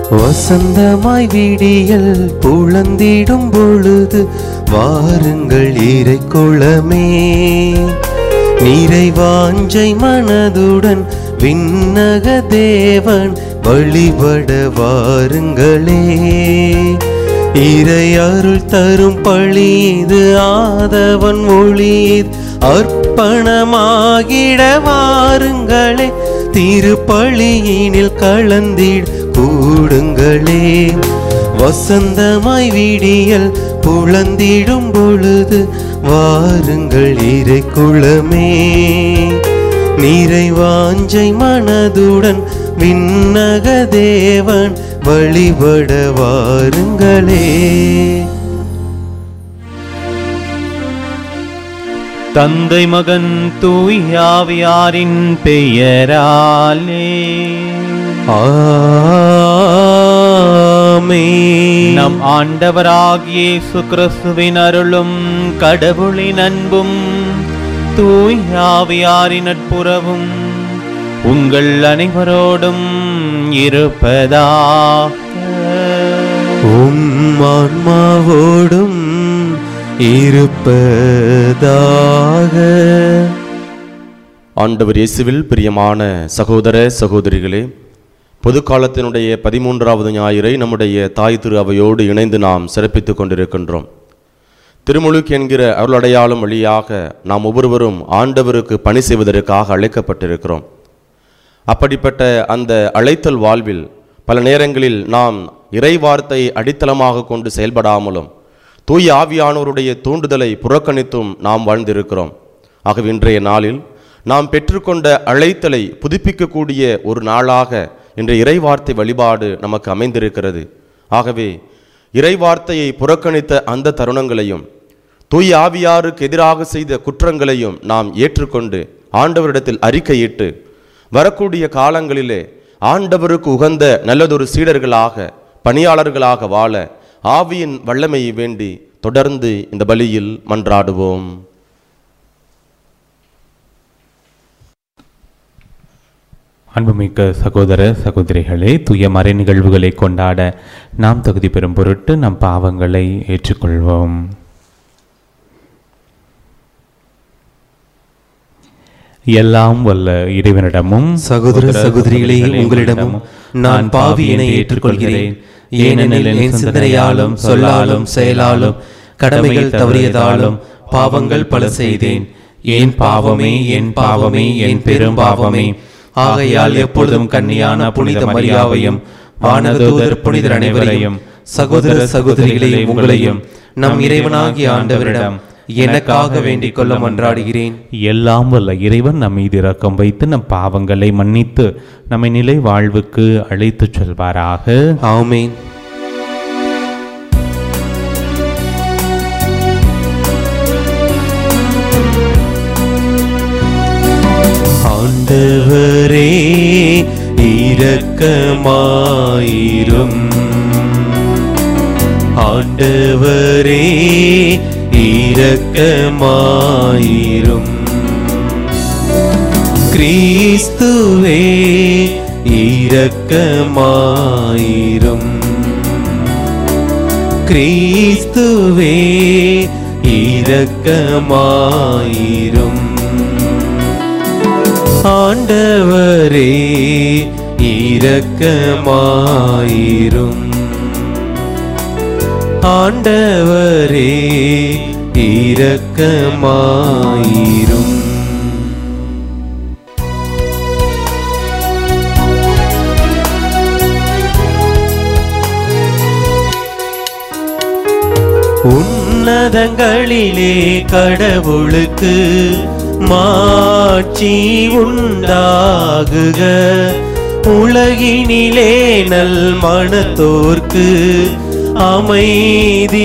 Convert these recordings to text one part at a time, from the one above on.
வசந்தமாய் விடியல் புலந்திடும் பொழுது வாருங்கள் இறை குளமே நிறைவாஞ்சை மனதுடன் விண்ணக தேவன் வழிபட வாருங்களே இறை அருள் தரும் பழி இது ஆதவன் ஒளி இது அர்ப்பணமாகிட வாருங்களே திருப்பழியினில் கலந்திட கூடுங்களே வசந்தமாய் விடியல் புலந்திடும் பொழுது வாருங்கள் இறை குளமே நிறைவாஞ்சை மனதுடன் விண்ணக தேவன் வழிபட வாருங்களே தந்தை மகன் தூயாவியாரின் பெயராலே ஆமென். நம் ஆண்டவராகிய இயேசு கிறிஸ்துவின் அருளும் கடவுளின் அன்பும் தூயாவியாரின் நட்புறவும் உங்கள் அனைவரோடும் இருப்பதாக உம் ஆன்மாவோடும் இருப்பதாக ஆண்டவர் இயேசுவில் பிரியமான சகோதர சகோதரிகளே பொது காலத்தினுடைய பதிமூன்றாவது ஞாயிறை நம்முடைய தாய் திரு அவையோடு இணைந்து நாம் சிறப்பித்துக் கொண்டிருக்கின்றோம் திருமுழுக்கு என்கிற அருளடையாளம் வழியாக நாம் ஒவ்வொருவரும் ஆண்டவருக்கு பணி செய்வதற்காக அழைக்கப்பட்டிருக்கிறோம் அப்படிப்பட்ட அந்த அழைத்தல் வாழ்வில் பல நேரங்களில் நாம் இறை வார்த்தை அடித்தளமாக கொண்டு செயல்படாமலும் தூய ஆவியானவருடைய தூண்டுதலை புறக்கணித்தும் நாம் வாழ்ந்திருக்கிறோம் ஆகவே இன்றைய நாளில் நாம் பெற்றுக்கொண்ட அழைத்தலை புதுப்பிக்கக்கூடிய ஒரு நாளாக இன்றைய இறை வார்த்தை வழிபாடு நமக்கு அமைந்திருக்கிறது ஆகவே இறை வார்த்தையை புறக்கணித்த அந்த தருணங்களையும் தூய ஆவியாருக்கு எதிராக செய்த குற்றங்களையும் நாம் ஏற்றுக்கொண்டு ஆண்டவரிடத்தில் அறிக்கையிட்டு வரக்கூடிய காலங்களிலே ஆண்டவருக்கு உகந்த நல்லதொரு சீடர்களாக பணியாளர்களாக வாழ ஆவியின் வல்லமையை வேண்டி தொடர்ந்து இந்த பலியில் மன்றாடுவோம் அன்புமிக்க சகோதர சகோதரிகளே தூய மறை நிகழ்வுகளை கொண்டாட நாம் தகுதி பெறும் பொருட்டு நம் பாவங்களை ஏற்றுக்கொள்வோம் எல்லாம் வல்ல இறைவனிடமும் சகோதர சகோதரிகளே உங்களிடமும் நான் பாவியினை ஏற்றுக்கொள்கிறேன் ஏனெனில் என் சிந்தனையாலும் சொல்லாலும் செயலாலும் கடமைகள் தவறியதாலும் பாவங்கள் பல செய்தேன் என் பாவமே என் பாவமே என் பெரும் பாவமே ஆகையால் எப்பொழுதும் கன்னியான புனித மரியாவையும் வானதூதர் புனிதர் அனைவரையும் சகோதர சகோதரிகளையும் உங்களையும் நம் இறைவனாகிய ஆண்டவரிடம் எனக்காக வேண்டிக் கொள்ள மன்றாடுகிறேன் எல்லாம் வல்ல இறைவன் நம் மீது இரக்கம் வைத்து நம் பாவங்களை மன்னித்து நம்மை நிலை வாழ்வுக்கு அழைத்துச் செல்வாராக ஆமென் ஆண்டவரே இரக்கமாயிரும் ஆண்டவரே இரக்கமாயிரும் கிறிஸ்துவே இரக்கமாயிரும் கிறிஸ்துவே இரக்கமாயிரும் ஆண்டவரே இரக்கமாயிரும் ஆண்டவரே இரக்கமாயிரும் உன்னதங்களிலே கடவுளுக்கு மாட்சி உண்டாகுக உலகினிலே நல் மனத்தோர்க்கு அமைதியாகுக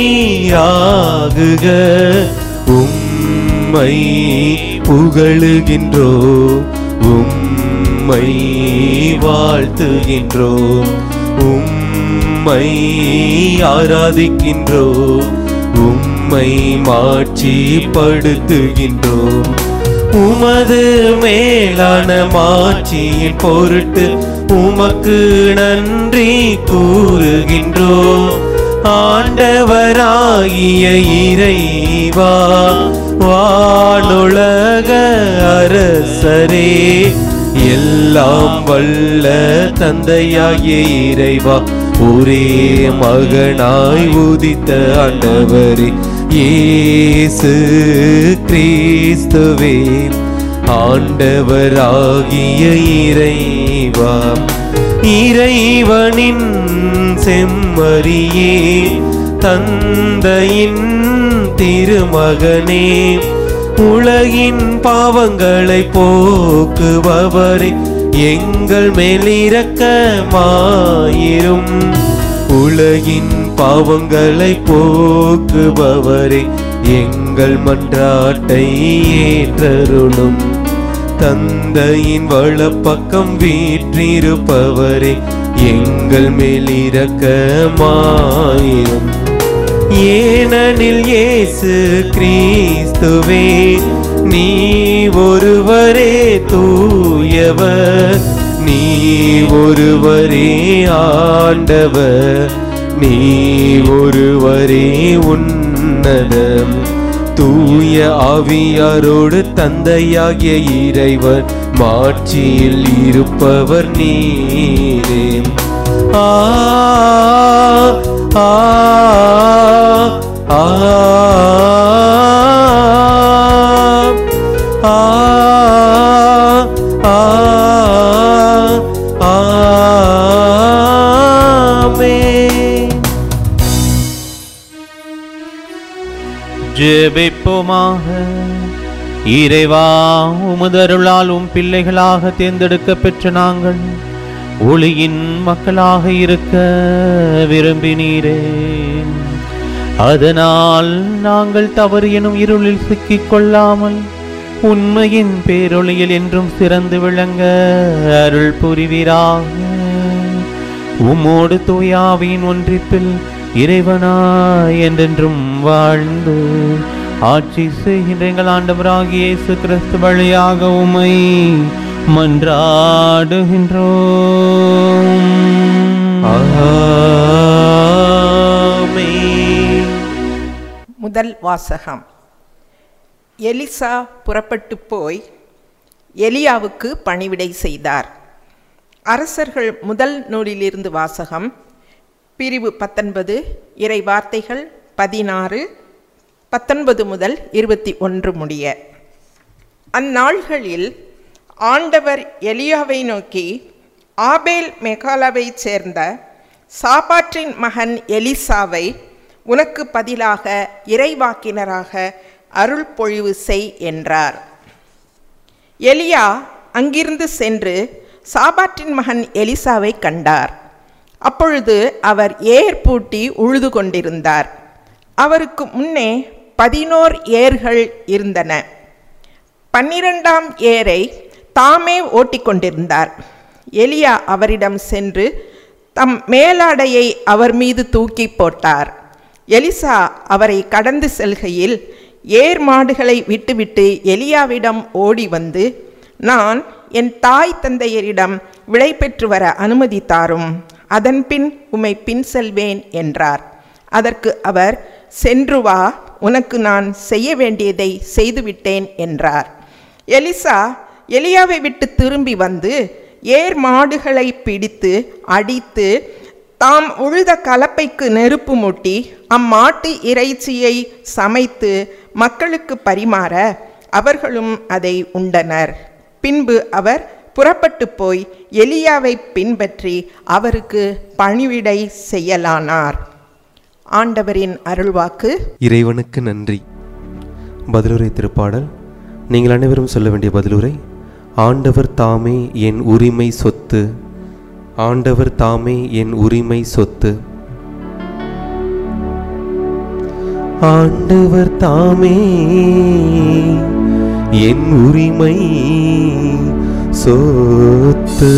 உம்மை புகழுகின்றோ உம்மை வாழ்த்துகின்றோம் உம்மை ஆராதிக்கின்றோம் உம்மை மாட்சிப்படுத்துகின்றோம் உமது மேலான மாட்சியின் பொருட்டு உமக்கு நன்றி கூறுகின்றோம் ஆண்டவராகிய இறைவா வானுலக அரசரே எல்லாம் வல்ல தந்தையாகிய இறைவா ஒரே மகனாய் உதித்த ஆண்டவரே இயேசு கிறிஸ்துவே ஆண்டவராகிய இறைவா இறைவனின் செம்மறியே தந்தையின் திருமகனே உலகின் பாவங்களை போக்குபவரே எங்கள் மேலிரக்கமாயிரும் உலகின் பாவங்களை போக்குபவரே எங்கள் மன்றாட்டை ஏற்றருளும் தந்தையின் வலப்பக்கம் வீற்றிருப்பவரே எங்கள் மேலிரக்கமாயிரும் ஏனெனில் இயேசு கிறிஸ்துவே நீ ஒருவரே தூயவர் நீ ஒருவரே ஆண்டவர் நீ ஒருவரே உன்னதம் தூய ஆவியாரோடு தந்தையாகிய இறைவர் மாட்சியில் இருப்பவர் நீரே ஆ ஆ ஆ ஆ ஆ ஆமென் ஜெபிப்போமாக இறைவா உமதருளால் உம் பிள்ளைகளாக தேர்ந்தெடுக்க பெற்ற நாங்கள் ஒளியின் மக்களாக இருக்க விரும்பினீரே அதனால் நாங்கள் தவறு எனும் இருளில் சிக்கிக் கொள்ளாமல் உண்மையின் பேரொளியில் என்றும் சிறந்து விளங்க அருள் புரிவீராக உம்மோடு தூயாவின் ஒன்றிப்பில் இறைவனாய் என்றென்றும் வாழ்ந்து ஆட்சி செய்கின்ற எங்கள் ஆண்டவராகிய இயேசு கிறிஸ்து வழியாக உம்மை மன்றாடுகின்றோம் ஆமென் முதல் வாசகம் எலிசா புறப்பட்டு போய் எலியாவுக்கு பணிவிடை செய்தார் அரசர்கள் முதல் நூலிலிருந்து வாசகம் பிரிவு பத்தொன்பது இறை வார்த்தைகள் பதினாறு பத்தொன்பது முதல் இருபத்தி ஒன்று முடிய அந்நாள்களில் ஆண்டவர் எலியாவை நோக்கி ஆபேல் மெகாலாவைச் சேர்ந்த சாபாற்றின் மகன் எலிசாவை உனக்கு பதிலாக இறைவாக்கினராக அருள் பொழிவு செய் என்றார் எலியா அங்கிருந்து சென்று சாபாற்றின் மகன் எலிசாவை கண்டார் அப்பொழுது அவர் ஏர் பூட்டி உழுது கொண்டிருந்தார் அவருக்கு முன்னே பதினோர் ஏர்கள் இருந்தன பன்னிரண்டாம் ஏரை தாமே ஓட்டிக்கொண்டிருந்தார் எலியா அவரிடம் சென்று தம் மேலாடையை அவர் மீது தூக்கி போட்டார் எலிசா அவரை கடந்து செல்கையில் ஏர் மாடுகளை விட்டுவிட்டு எலியாவிடம் ஓடி வந்து நான் என் தாய் தந்தையரிடம் விடை பெற்று வர அனுமதி தாரும் அதன்பின் உம்மை பின் செல்வேன் என்றார் அதற்கு அவர் சென்று வா உனக்கு நான் செய்ய வேண்டியதை செய்துவிட்டேன் என்றார் எலிசா எலியாவை விட்டு திரும்பி வந்து ஏர் மாடுகளை பிடித்து அடித்து தாம் உழுத கலப்பைக்கு நெருப்பு மூட்டி அம்மாட்டு இறைச்சியை சமைத்து மக்களுக்கு பரிமாற அவர்களும் அதை உண்டனர் பின்பு அவர் புறப்பட்டு போய் எலியாவை பின்பற்றி அவருக்கு பணிவிடை செய்யலானார் ஆண்டவரின் அருள்வாக்கு இறைவனுக்கு நன்றி பதிலுரை திருப்பாடல் நீங்கள் அனைவரும் சொல்ல வேண்டிய பதிலுரை ஆண்டவர் தாமே என் உரிமை சொத்து ஆண்டவர் தாமே என் உரிமை சொத்து ஆண்டவர் தாமே என் உரிமை சொத்து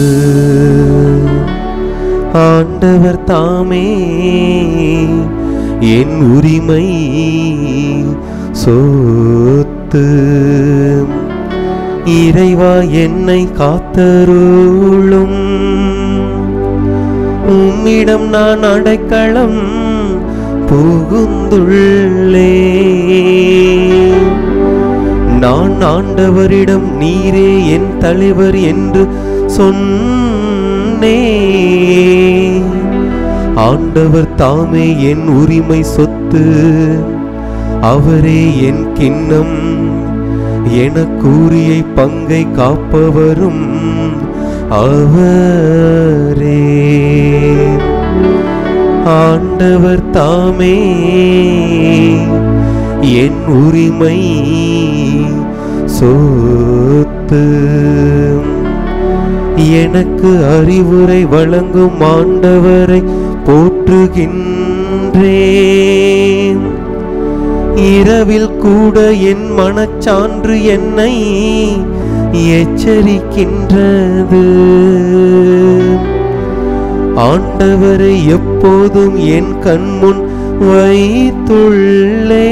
ஆண்டவர் தாமே என் உரிமை சொத்து இறைவா என்னை காத்தருளும் உம்மிடம் நான் அடைக்கலம் புகுந்துள்ளே நான் ஆண்டவரிடம் நீரே என் தலைவர் என்று சொன்னே ஆண்டவர் தாமே என் உரிமை சொத்து அவரே என் கிண்ணம் என கூறிய பங்கை காப்பவரும் அவரே ஆண்டவர் தாமே என் உரிமை சொத்து எனக்கு அறிவுரை வழங்கும் ஆண்டவரை போற்றுகின்றேன் இரவில் கூட என் மனச்சான்று என்னை எச்சரிக்கின்றது ஆண்டவரை எப்போதும் என் கண்முன் வைத்துள்ளே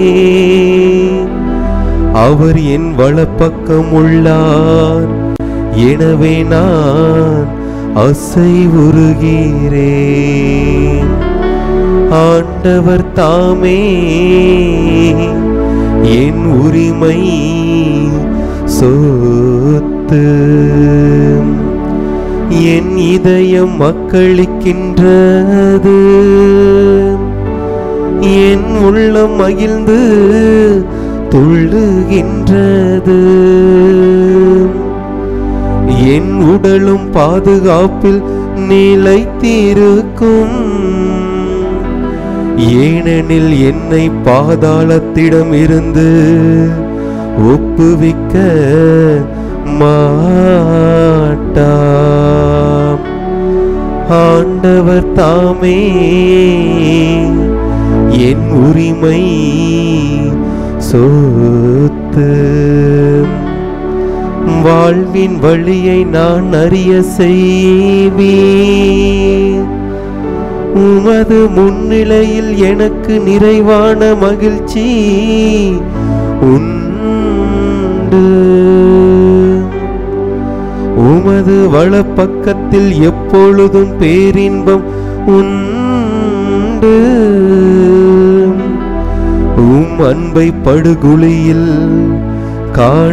அவர் என் வலப்பக்கம் உள்ளார் எனவே நான் அசைவுறுகிறேன் ஆண்டவர் தாமே என் உரிமை சொத்து என் இதயம் மக்களிக்கின்றது என் உள்ளம் மகிழ்ந்து துள்ளுகின்றது என் உடலும் பாதுகாப்பில் நிலைத்திருக்கும் ஏனெனில் என்னை பாதாளத்திடம் இருந்து ஒப்புவிக்க மாட்டாம் ஆண்டவர் தாமே என் உரிமை சொத்து வாழ்வின் வழியை நான் அறிய செய்வேன் உமது முன்னிலையில் எனக்கு நிறைவான மகிழ்ச்சி உண்டு உமது வலப்பக்கத்தில் எப்பொழுதும் பேரின்பம் உண்டு உம் அன்பை படுகுழியில் காண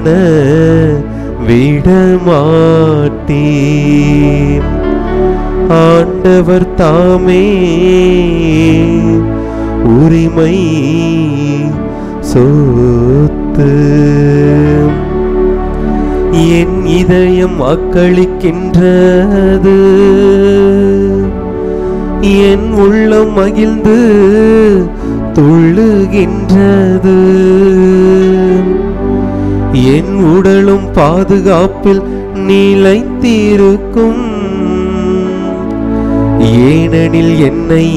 விடமாட்டேன் ஆண்டவர் தாமே உரிமை சொத்து என் இதயம் அக்களிக்கின்றது என் உள்ளம் மகிழ்ந்து துள்ளுகின்றது என் உடலும் பாதுகாப்பில் நிலைத்திருக்கும் ஏனெனில் என்னை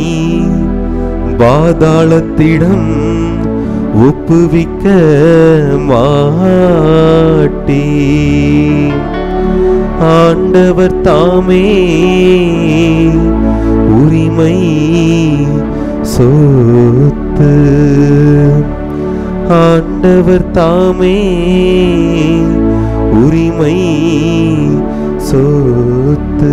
பாதாளத்திடம் ஒப்புவிக்க மாட்டேன் ஆண்டவர் தாமே உரிமை சொத்து ஆண்டவர் தாமே உரிமை சொத்து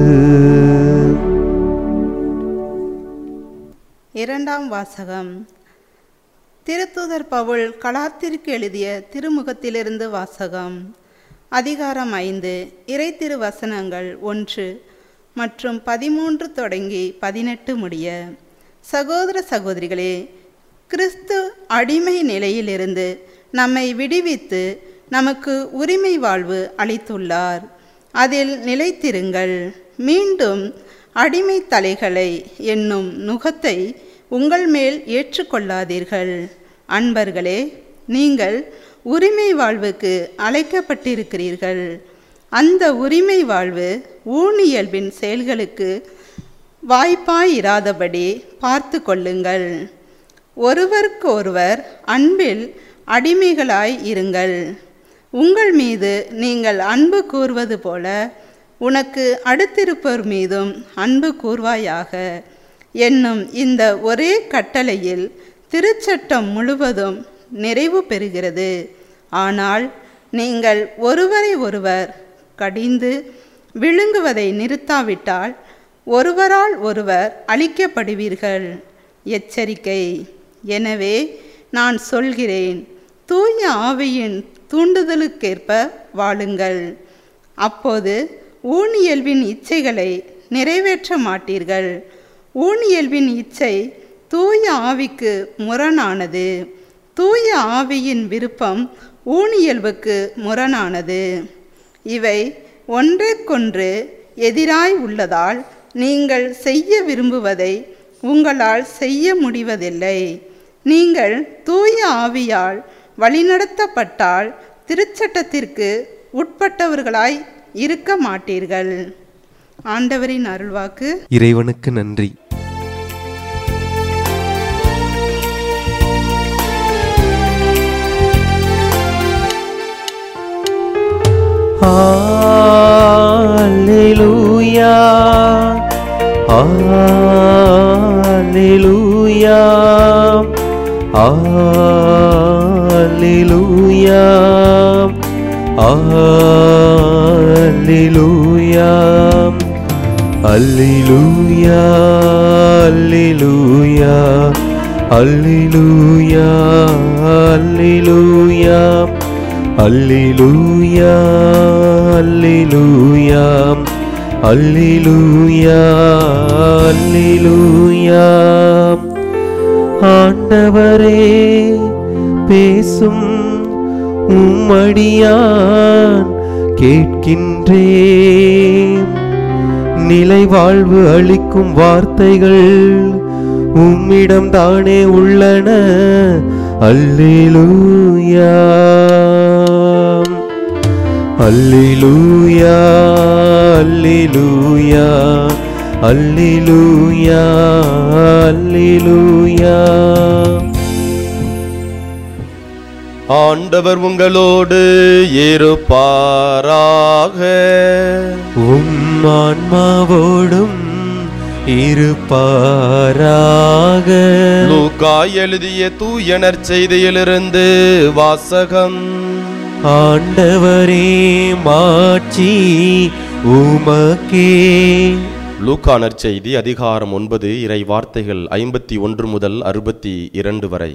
இரண்டாம் வாசகம் திருத்தூதர் பவுல் கலாத்திற்கு எழுதிய திருமுகத்திலிருந்து வாசகம் அதிகாரம் ஐந்து இறை திருவசனங்கள் ஒன்று மற்றும் பதிமூன்று தொடங்கி பதினெட்டு முடிய சகோதர சகோதரிகளே கிறிஸ்து அடிமை நிலையிலிருந்து நம்மை விடுவித்து நமக்கு உரிமை வாழ்வு அளித்துள்ளார் அதில் நிலைத்திருங்கள் மீண்டும் அடிமை தலைகளை என்னும் நுகத்தை உங்கள் மேல் ஏற்றுக்கொள்ளாதீர்கள் அன்பர்களே நீங்கள் உரிமை வாழ்வுக்கு அழைக்கப்பட்டிருக்கிறீர்கள் அந்த உரிமை வாழ்வு ஊனியல்பின் செயல்களுக்கு வாய்ப்பாயிராதபடி பார்த்து கொள்ளுங்கள் ஒருவருக்கு ஒருவர் அன்பில் அடிமைகளாய் இருங்கள் உங்கள் மீது நீங்கள் அன்பு கூறுவது போல உனக்கு அடுத்திருப்பவர் மீதும் அன்பு கூர்வாயாக என்னும் இந்த ஒரே கட்டளையில் திருச்சட்டம் முழுவதும் நிறைவு பெறுகிறது ஆனால் நீங்கள் ஒருவரை ஒருவர் கடிந்து விழுங்குவதை நிறுத்தாவிட்டால் ஒருவரால் ஒருவர் அழிக்கப்படுவீர்கள் எச்சரிக்கை எனவே நான் சொல்கிறேன் தூய ஆவியின் தூண்டுதலுக்கேற்ப வாழுங்கள் அப்போது ஊனியல்பின் இச்சைகளை நிறைவேற்ற மாட்டீர்கள் ஊனியல்பின் இச்சை தூய ஆவிக்கு முரணானது தூய ஆவியின் விருப்பம் ஊனியல்புக்கு முரணானது இவை ஒன்றைக்கொன்று எதிராய் உள்ளதால் நீங்கள் செய்ய விரும்புவதை உங்களால் செய்ய முடிவதில்லை நீங்கள் தூய ஆவியால் வழிநடத்தப்பட்டால் திருச்சட்டத்திற்கு உட்பட்டவர்களாய் இருக்க மாட்டீர்கள் ஆண்டவரின் அருள்வாக்கு இறைவனுக்கு நன்றி Alleluia. Alleluia. Alleluia. Alleluia. Alleluia. Alleluia. Alleluia. Alleluia. அல்லேலூயா அல்லேலூயா அல்லேலூயா அல்லேலூயா ஆண்டவரே பேசும் உம்மடியான் கேட்கின்றேன் நிலை வாழ்வு அளிக்கும் வார்த்தைகள் உம்மிடம் தானே உள்ளன அல்லேலூயா அல்லேலூயா அல்லேலூயா அல்லேலூயா அல்லேலூயா ஆண்டவர் உங்களோடு இருப்பாராக உம் ஆன்மாவோடும் இருப்பாராக லூக்கா எழுதிய தூயனர் செய்தியிலிருந்து வாசகம் ஆண்டவரே மாட்சி உமக்கே லூக்கானர் செய்தி அதிகாரம் ஒன்பது இறை வார்த்தைகள் ஐம்பத்தி ஒன்று முதல் அறுபத்தி இரண்டு வரை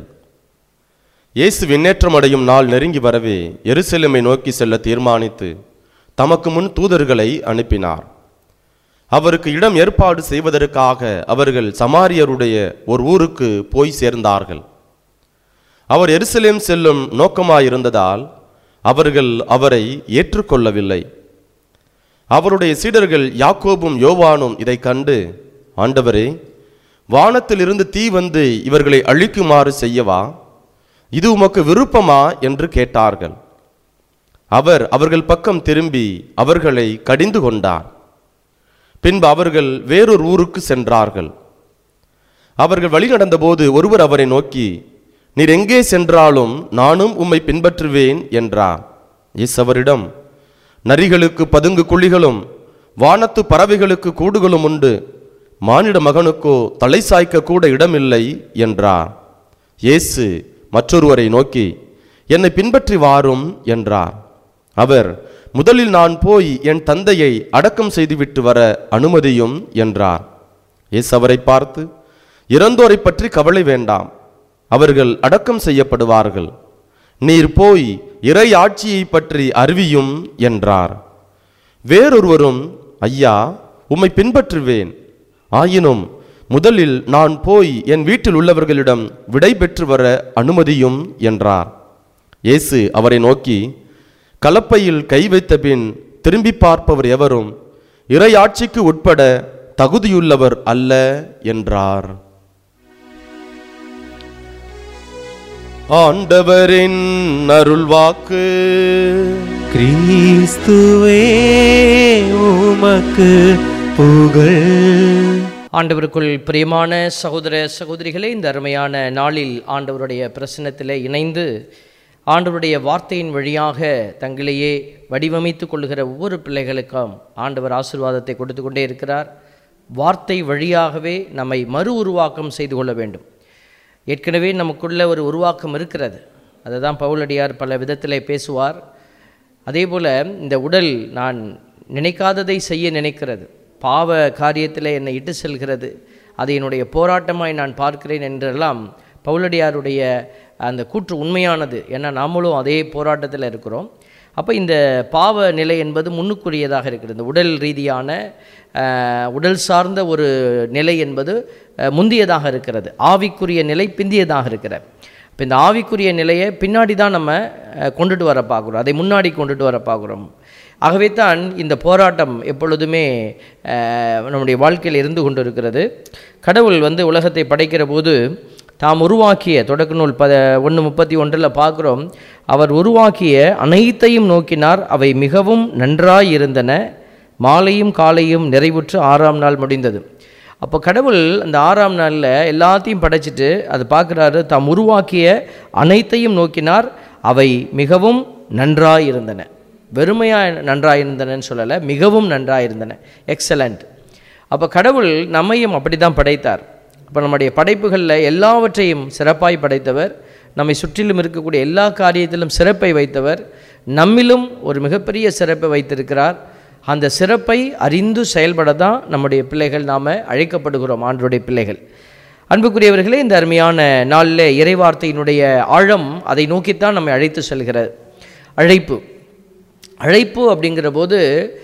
இயேசு விண்ணேற்றம் அடையும் நாள் நெருங்கி வரவே எருசலேமை நோக்கி செல்ல தீர்மானித்து தமக்கு முன் தூதர்களை அனுப்பினார் அவருக்கு இடம் ஏற்பாடு செய்வதற்காக அவர்கள் சமாரியருடைய ஒரு ஊருக்கு போய் சேர்ந்தார்கள் அவர் எருசலேம் செல்லும் நோக்கமாயிருந்ததால் அவர்கள் அவரை ஏற்றுக்கொள்ளவில்லை அவருடைய சீடர்கள் யாக்கோபும் யோவானும் இதை கண்டு ஆண்டவரே வானத்திலிருந்து தீ வந்து இவர்களை அழிக்குமாறு செய்யவா இது உமக்கு விருப்பமா என்று கேட்டார்கள் அவர் அவர்கள் பக்கம் திரும்பி அவர்களை கடிந்து கொண்டார் பின்பு அவர்கள் வேறொரு ஊருக்கு சென்றார்கள் அவர்கள் வழி நடந்தபோது ஒருவர் அவரை நோக்கி நீர் எங்கே சென்றாலும் நானும் உம்மை பின்பற்றுவேன் என்றார் இயேசு அவரிடம் நரிகளுக்கு பதுங்கு குழிகளும் வானத்து பறவைகளுக்கு கூடுகளும் உண்டு மானிட மகனுக்கோ தலை சாய்க்க கூட இடமில்லை என்றார் இயேசு மற்றொருவரை நோக்கி என்னை பின்பற்றி வாரும் என்றார் அவர் முதலில் நான் போய் என் தந்தையை அடக்கம் செய்துவிட்டு வர அனுமதியும் என்றார் இயேசு அவரை பார்த்து இறந்தோரை பற்றி கவலை வேண்டாம் அவர்கள் அடக்கம் செய்யப்படுவார்கள் நீர் போய் இறை ஆட்சியை பற்றி அறிவியும் என்றார் வேறொருவரும் ஐயா உம்மை பின்பற்றுவேன் ஆயினும் முதலில் நான் போய் என் வீட்டில் உள்ளவர்களிடம் விடை பெற்று வர அனுமதியும் என்றார் இயேசு அவரை நோக்கி கலப்பையில் கை வைத்த பின் திரும்பி பார்ப்பவர் எவரும் இறை ஆட்சிக்கு உட்பட தகுதியுள்ளவர் அல்ல என்றார் ஆண்டவரின் அருள்வாக்கு கிறிஸ்துவே உமக்கு புகழ் ஆண்டவருக்குள் பிரியமான சகோதர சகோதரிகளே இந்த அருமையான நாளில் ஆண்டவருடைய பிரசன்னத்திலே இணைந்து ஆண்டவருடைய வார்த்தையின் வழியாக தங்களையே வடிவமைத்து கொள்ளுகிற ஒவ்வொரு பிள்ளைகளுக்கும் ஆண்டவர் ஆசீர்வாதத்தை கொடுத்து கொண்டே இருக்கிறார் வார்த்தை வழியாகவே நம்மை மறு உருவாக்கம் செய்து கொள்ள வேண்டும் ஏற்கனவே நமக்குள்ள ஒரு உருவாக்கம் இருக்கிறது அதை தான் பவுலடியார் பல விதத்திலே பேசுவார் அதே போல் இந்த உடல் நான் நினைக்காததை செய்ய நினைக்கிறது பாவ காரியத்தில் என்னை இட்டு செல்கிறது அதை என்னுடைய போராட்டமாய் நான் பார்க்கிறேன் என்றெல்லாம் பவுலடியாருடைய அந்த கூற்று உண்மையானது ஏன்னா நாமளும் அதே போராட்டத்தில் இருக்கிறோம் அப்போ இந்த பாவ நிலை என்பது முன்னுக்குரியதாக இருக்கிறது இந்த உடல் ரீதியான அஹ், உடல் சார்ந்த ஒரு நிலை என்பது அஹ், முந்தியதாக இருக்கிறது ஆவிக்குரிய நிலை பிந்தியதாக இருக்கிறது இப்போ இந்த ஆவிக்குரிய நிலையை பின்னாடி தான் நம்ம அஹ், கொண்டுட்டு வர பார்க்குறோம் அதை முன்னாடி கொண்டுட்டு வர பார்க்குறோம் ஆகவே தான் இந்த போராட்டம் எப்பொழுதுமே அஹ், நம்முடைய வாழ்க்கையில் இருந்து கொண்டு இருக்கிறது கடவுள் வந்து உலகத்தை படைக்கிற போது தாம் உருவாக்கிய தொடக்க நூல் பத ஒன்று முப்பத்தி ஒன்றில் பார்க்குறோம் அவர் உருவாக்கிய அனைத்தையும் நோக்கினார் அவை மிகவும் நன்றாய் இருந்தன மாலையும் காலையும் நிறைவுற்று ஆறாம் நாள் முடிந்தது அப்போ கடவுள் அந்த ஆறாம் நாளில் எல்லாத்தையும் படைச்சிட்டு அது பார்க்குறாரு தாம் உருவாக்கிய அனைத்தையும் நோக்கினார் அவை மிகவும் நன்றாய் இருந்தன வெறுமையாக நன்றாய் இருந்தனன்னு சொல்லலை மிகவும் நன்றாய் இருந்தன எக்ஸலண்ட் அப்போ கடவுள் நம்மையும் அப்படி தான் படைத்தார் அப்போ நம்முடைய படைப்புகளில் எல்லாவற்றையும் சிறப்பாய் படைத்தவர் நம்மை சுற்றிலும் இருக்கக்கூடிய எல்லா காரியத்திலும் சிறப்பை வைத்தவர் நம்மிலும் ஒரு மிகப்பெரிய சிறப்பை வைத்திருக்கிறார் அந்த சிறப்பை அறிந்து செயல்பட தான் நம்முடைய பிள்ளைகள் நாம் அழைக்கப்படுகிறோம் ஆண்டருடைய பிள்ளைகள் அன்புக்குரியவர்களே இந்த அருமையான நாளில் இறைவார்த்தையினுடைய ஆழம் அதை நோக்கித்தான் நம்மை அழைத்து செல்கிறது அழைப்பு அழைப்பு அப்படிங்கிற போது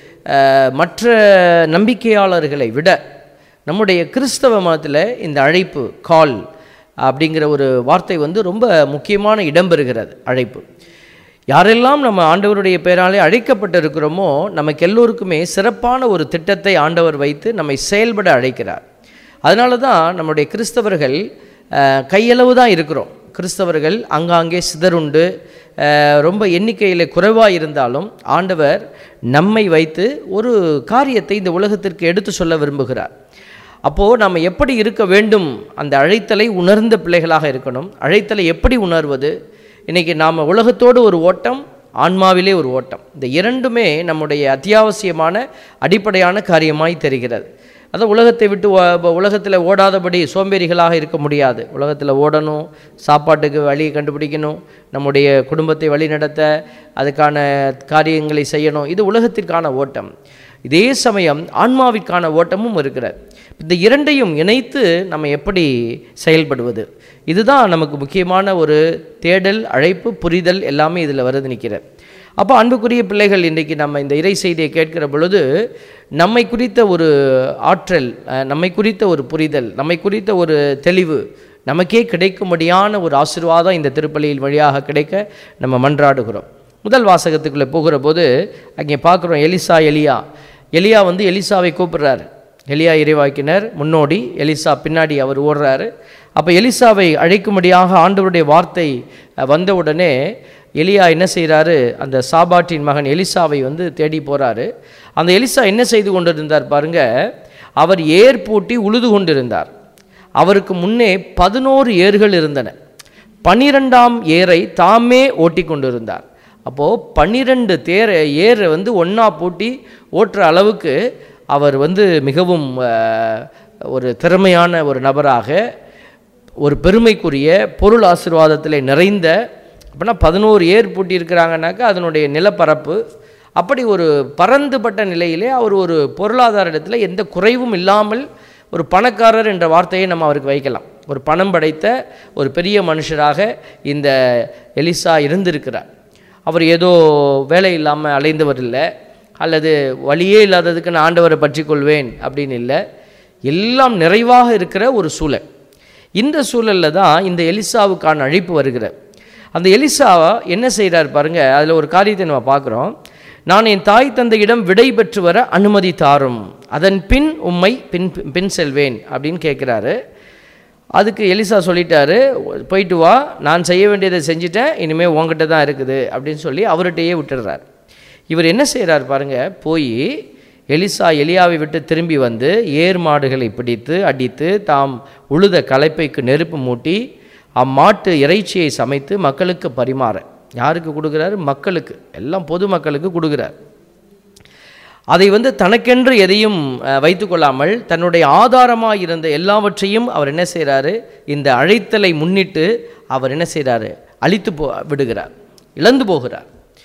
அஹ், மற்ற நம்பிக்கையாளர்களை விட நம்முடைய கிறிஸ்தவ மதத்தில் இந்த அழைப்பு கால் அப்படிங்கிற ஒரு வார்த்தை வந்து ரொம்ப முக்கியமான இடம் பெறுகிறது அழைப்பு யாரெல்லாம் நம்ம ஆண்டவருடைய பெயராலே அழைக்கப்பட்டிருக்கிறோமோ நமக்கு எல்லோருக்குமே சிறப்பான ஒரு திட்டத்தை ஆண்டவர் வைத்து நம்மை செயல்பட அழைக்கிறார் அதனால தான் நம்முடைய கிறிஸ்தவர்கள் அஹ், கையளவு தான் இருக்கிறோம் கிறிஸ்தவர்கள் அங்காங்கே சிதறுண்டு அஹ், ரொம்ப எண்ணிக்கையில் குறைவாக இருந்தாலும் ஆண்டவர் நம்மை வைத்து ஒரு காரியத்தை இந்த உலகத்திற்கு எடுத்து சொல்ல விரும்புகிறார் அப்போது நம்ம எப்படி இருக்க வேண்டும் அந்த அழைத்தலை உணர்ந்த பிள்ளைகளாக இருக்கணும் அழைத்தலை எப்படி உணர்வது இன்றைக்கி நாம் உலகத்தோடு ஒரு ஓட்டம் ஆன்மாவிலே ஒரு ஓட்டம் இந்த இரண்டுமே நம்முடைய அத்தியாவசியமான அடிப்படையான காரியமாய் தெரிகிறது அதான் உலகத்தை விட்டு உலகத்தில் ஓடாதபடி சோம்பேறிகளாக இருக்க முடியாது உலகத்தில் ஓடணும் சாப்பாட்டுக்கு வழி கண்டுபிடிக்கணும் நம்முடைய குடும்பத்தை வழிநடத்த அதுக்கான காரியங்களை செய்யணும் இது உலகத்திற்கான ஓட்டம் இதே சமயம் ஆன்மாவிற்கான ஓட்டமும் இருக்கிறது இந்த இரண்டையும் இணைத்து நம்ம எப்படி செயல்படுவது இதுதான் நமக்கு முக்கியமான ஒரு தேடல் அழைப்பு புரிதல் எல்லாமே இதில் வருது நிற்கிறது அப்போ அன்புக்குரிய பிள்ளைகள் இன்றைக்கி நம்ம இந்த இறை செய்தியை கேட்கிற பொழுது நம்மை குறித்த ஒரு ஆற்றல் அஹ், நம்மை குறித்த ஒரு புரிதல் நம்மை குறித்த ஒரு தெளிவு நமக்கே கிடைக்கும்படியான ஒரு ஆசீர்வாதம் இந்த திருப்பலியில் வழியாக கிடைக்க நம்ம மன்றாடுகிறோம் முதல் வாசகத்துக்குள்ளே போகிற போது அங்கே பார்க்குறோம் எலிசா எலியா எலியா வந்து எலிசாவை கூப்பிடுறாரு எலியா இறைவாக்கினர் முன்னோடி எலிசா பின்னாடி அவர் ஓடுறாரு அப்போ எலிசாவை அழைக்கும்படியாக ஆண்டவருடைய வார்த்தை அஹ், வந்தவுடனே எலியா என்ன செய்கிறாரு அந்த சாபாட்டின் மகன் எலிசாவை வந்து தேடி போகிறாரு அந்த எலிசா என்ன செய்து கொண்டிருந்தார் பாருங்க அவர் ஏர் பூட்டி உழுது கொண்டிருந்தார் அவருக்கு முன்னே பதினோரு ஏர்கள் இருந்தன பன்னிரெண்டாம் ஏரை தாமே ஓட்டி கொண்டிருந்தார் அப்போது பன்னிரெண்டு தேரை ஏரை வந்து ஒன்றா பூட்டி ஓட்டுற அளவுக்கு அவர் வந்து மிகவும் அஹ், ஒரு திறமையான ஒரு நபராக ஒரு பெருமைக்குரிய பொருள் ஆசீர்வாதத்தில் நிறைந்த அப்படின்னா பதினோரு ஏர் பூட்டி இருக்கிறாங்கனாக்கா அதனுடைய நிலப்பரப்பு அப்படி ஒரு பரந்துபட்ட நிலையிலே அவர் ஒரு பொருளாதார இடத்துல எந்த குறைவும் இல்லாமல் ஒரு பணக்காரர் என்ற வார்த்தையை நம்ம அவருக்கு வைக்கலாம் ஒரு பணம் படைத்த ஒரு பெரிய மனுஷராக இந்த எலிசா இருந்திருக்கிறார் அவர் ஏதோ வேலை இல்லாமல் அலைந்தவர் இல்லை அல்லது வழியே இல்லாததுக்கு நான் ஆண்டவரை பற்றி கொள்வேன் அப்படின்னு இல்லை எல்லாம் நிறைவாக இருக்கிற ஒரு சூழல் இந்த சூழலில் தான் இந்த எலிசாவுக்கான அழைப்பு வருகிறது அந்த எலிசா என்ன செய்கிறார் பாருங்க அதில் ஒரு காரியத்தை நம்ம பார்க்குறோம் நான் என் தாய் தந்தையிடம் விடை பெற்று வர அனுமதி தாரும் அதன் பின் உம்மை பின் பின் செல்வேன் அப்படின்னு கேட்குறாரு அதுக்கு எலிசா சொல்லிட்டாரு போயிட்டு வா நான் செய்ய வேண்டியதை செஞ்சுட்டேன் இனிமேல் உங்ககிட்ட தான் இருக்குது அப்படின்னு சொல்லி அவர்கிட்டயே விட்டுடுறார் இவர் என்ன செய்கிறார் பாருங்க போய் எலிசா எலியாவை விட்டு திரும்பி வந்து ஏர் மாடுகளை பிடித்து அடித்து தாம் உழுத களைப்பைக்கு நெருப்பு மூட்டி அம்மாட்டு இறைச்சியை சமைத்து மக்களுக்கு பரிமாற யாருக்கு கொடுக்குறாரு மக்களுக்கு எல்லாம் பொதுமக்களுக்கு கொடுக்குறார் அதை வந்து தனக்கென்று எதையும் அஹ், வைத்துக்கொள்ளாமல் தன்னுடைய ஆதாரமாக இருந்த எல்லாவற்றையும் அவர் என்ன செய்கிறாரு இந்த அழைத்தலை முன்னிட்டு அவர் என்ன செய்கிறாரு அழித்து போ விடுகிறார் இழந்து போகிறார்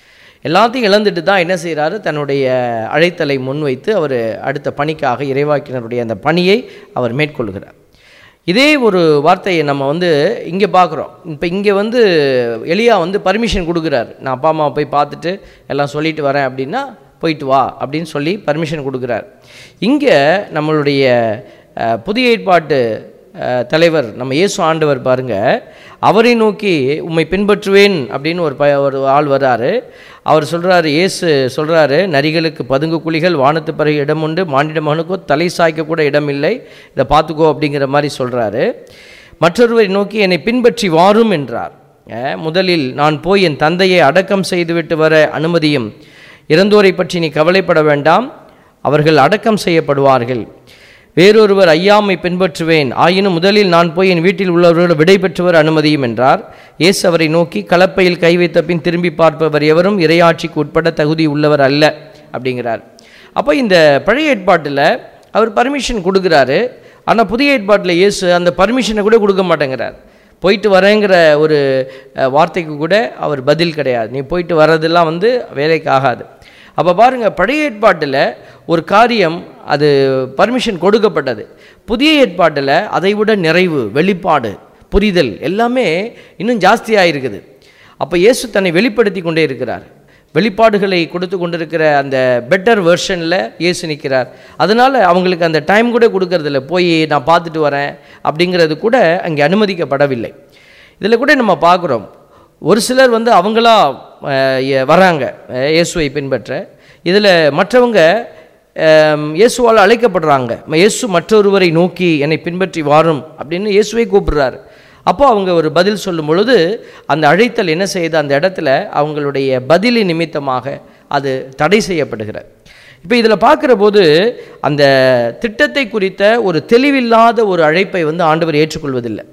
எல்லாத்தையும் இழந்துட்டு தான் என்ன செய்கிறாரு தன்னுடைய அழைத்தலை முன்வைத்து அவர் அடுத்த பணிக்காக இறைவாக்கினருடைய அந்த பணியை அவர் மேற்கொள்கிறார் இதே ஒரு வார்த்தையை நம்ம வந்து இங்கே பார்க்குறோம் இப்போ இங்கே வந்து எலியா வந்து பர்மிஷன் கொடுக்குறாரு நான் அப்பா அம்மாவை போய் பார்த்துட்டு எல்லாம் சொல்லிட்டு வரேன் அப்படின்னா போயிட்டு வா அப்படின்னு சொல்லி பர்மிஷன் கொடுக்குறார் இங்கே நம்மளுடைய அஹ், புதிய ஏற்பாட்டு அஹ், தலைவர் நம்ம இயேசு ஆண்டவர் பாருங்க அவரை நோக்கி உம்மை பின்பற்றுவேன் அப்படின்னு ஒரு ப ஒரு ஆள் வர்றாரு அவர் சொல்கிறாரு இயேசு சொல்கிறாரு நரிகளுக்கு பதுங்கு குழிகள் வானத்து பிறகு இடம் உண்டு மானிட மகனுக்கோ தலை சாய்க்க கூட இடம் இல்லை இதை பார்த்துக்கோ அப்படிங்கிற மாதிரி சொல்கிறாரு மற்றொருவரை நோக்கி என்னை பின்பற்றி வாரும் என்றார் அஹ், முதலில் நான் போய் என் தந்தையை அடக்கம் செய்துவிட்டு வர அனுமதியும் இறந்தோரை பற்றி நீ கவலைப்பட வேண்டாம் அவர்கள் அடக்கம் செய்யப்படுவார்கள் வேறொருவர் ஐயாமை பின்பற்றுவேன் ஆயினும் முதலில் நான் போய் என் வீட்டில் உள்ளவர்களோடு விடை பெற்றுவர் அனுமதியும் என்றார் இயேசு அவரை நோக்கி கலப்பையில் கை வைத்த பின் திரும்பி பார்ப்பவர் எவரும் இறையாட்சிக்கு உட்பட தகுதி உள்ளவர் அல்ல அப்படிங்கிறார் அப்போ இந்த பழைய ஏற்பாட்டில் அவர் பர்மிஷன் கொடுக்குறாரு ஆனால் புதிய ஏற்பாட்டில் இயேசு அந்த பர்மிஷனை கூட கொடுக்க மாட்டேங்கிறார் போயிட்டு வரேங்கிற ஒரு அஹ், வார்த்தைக்கு கூட அவர் பதில் கிடையாது நீ போயிட்டு வர்றதெல்லாம் வந்து வேலைக்கு ஆகாது அப்போ பாருங்கள் பழைய ஏற்பாட்டில் ஒரு காரியம் அது பர்மிஷன் கொடுக்கப்பட்டது புதிய ஏற்பாட்டில் அதை விட நிறைவு வெளிப்பாடு புரிதல் எல்லாமே இன்னும் ஜாஸ்தியாக இருக்குது அப்போ இயேசு தன்னை வெளிப்படுத்தி கொண்டே இருக்கிறார் வெளிப்பாடுகளை கொடுத்து கொண்டிருக்கிற அந்த பெட்டர் வெர்ஷனில் இயேசு நிற்கிறார் அதனால் அவங்களுக்கு அந்த டைம் கூட கொடுக்கறதில்ல போய் நான் பார்த்துட்டு வரேன் அப்படிங்கிறது கூட அங்கே அனுமதிக்கப்படவில்லை இதில் கூட நம்ம பார்க்குறோம் ஒரு சிலர் வந்து அவங்களா அஹ், எ- வராங்க அஹ், இயேசுவை பின்பற்ற இதில் மற்றவங்க அஹ், இயேசுவால் அழைக்கப்படுறாங்க ம- இயேசு மற்றொருவரை நோக்கி என்னை பின்பற்றி வாரும் அப்படின்னு இயேசுவை கூப்பிடுறாரு அப்போ அவங்க ஒரு பதில் சொல்லும் பொழுது அந்த அழைத்தல் என்ன செய்யுது அந்த இடத்துல அவங்களுடைய பதிலின் நிமித்தமாக அது தடை செய்யப்படுகிறது இப்போ இதில் பார்க்குற போது அந்த திட்டத்தை குறித்த ஒரு தெளிவில்லாத ஒரு அழைப்பை வந்து ஆண்டவர் ஏற்றுக்கொள்வதில்லை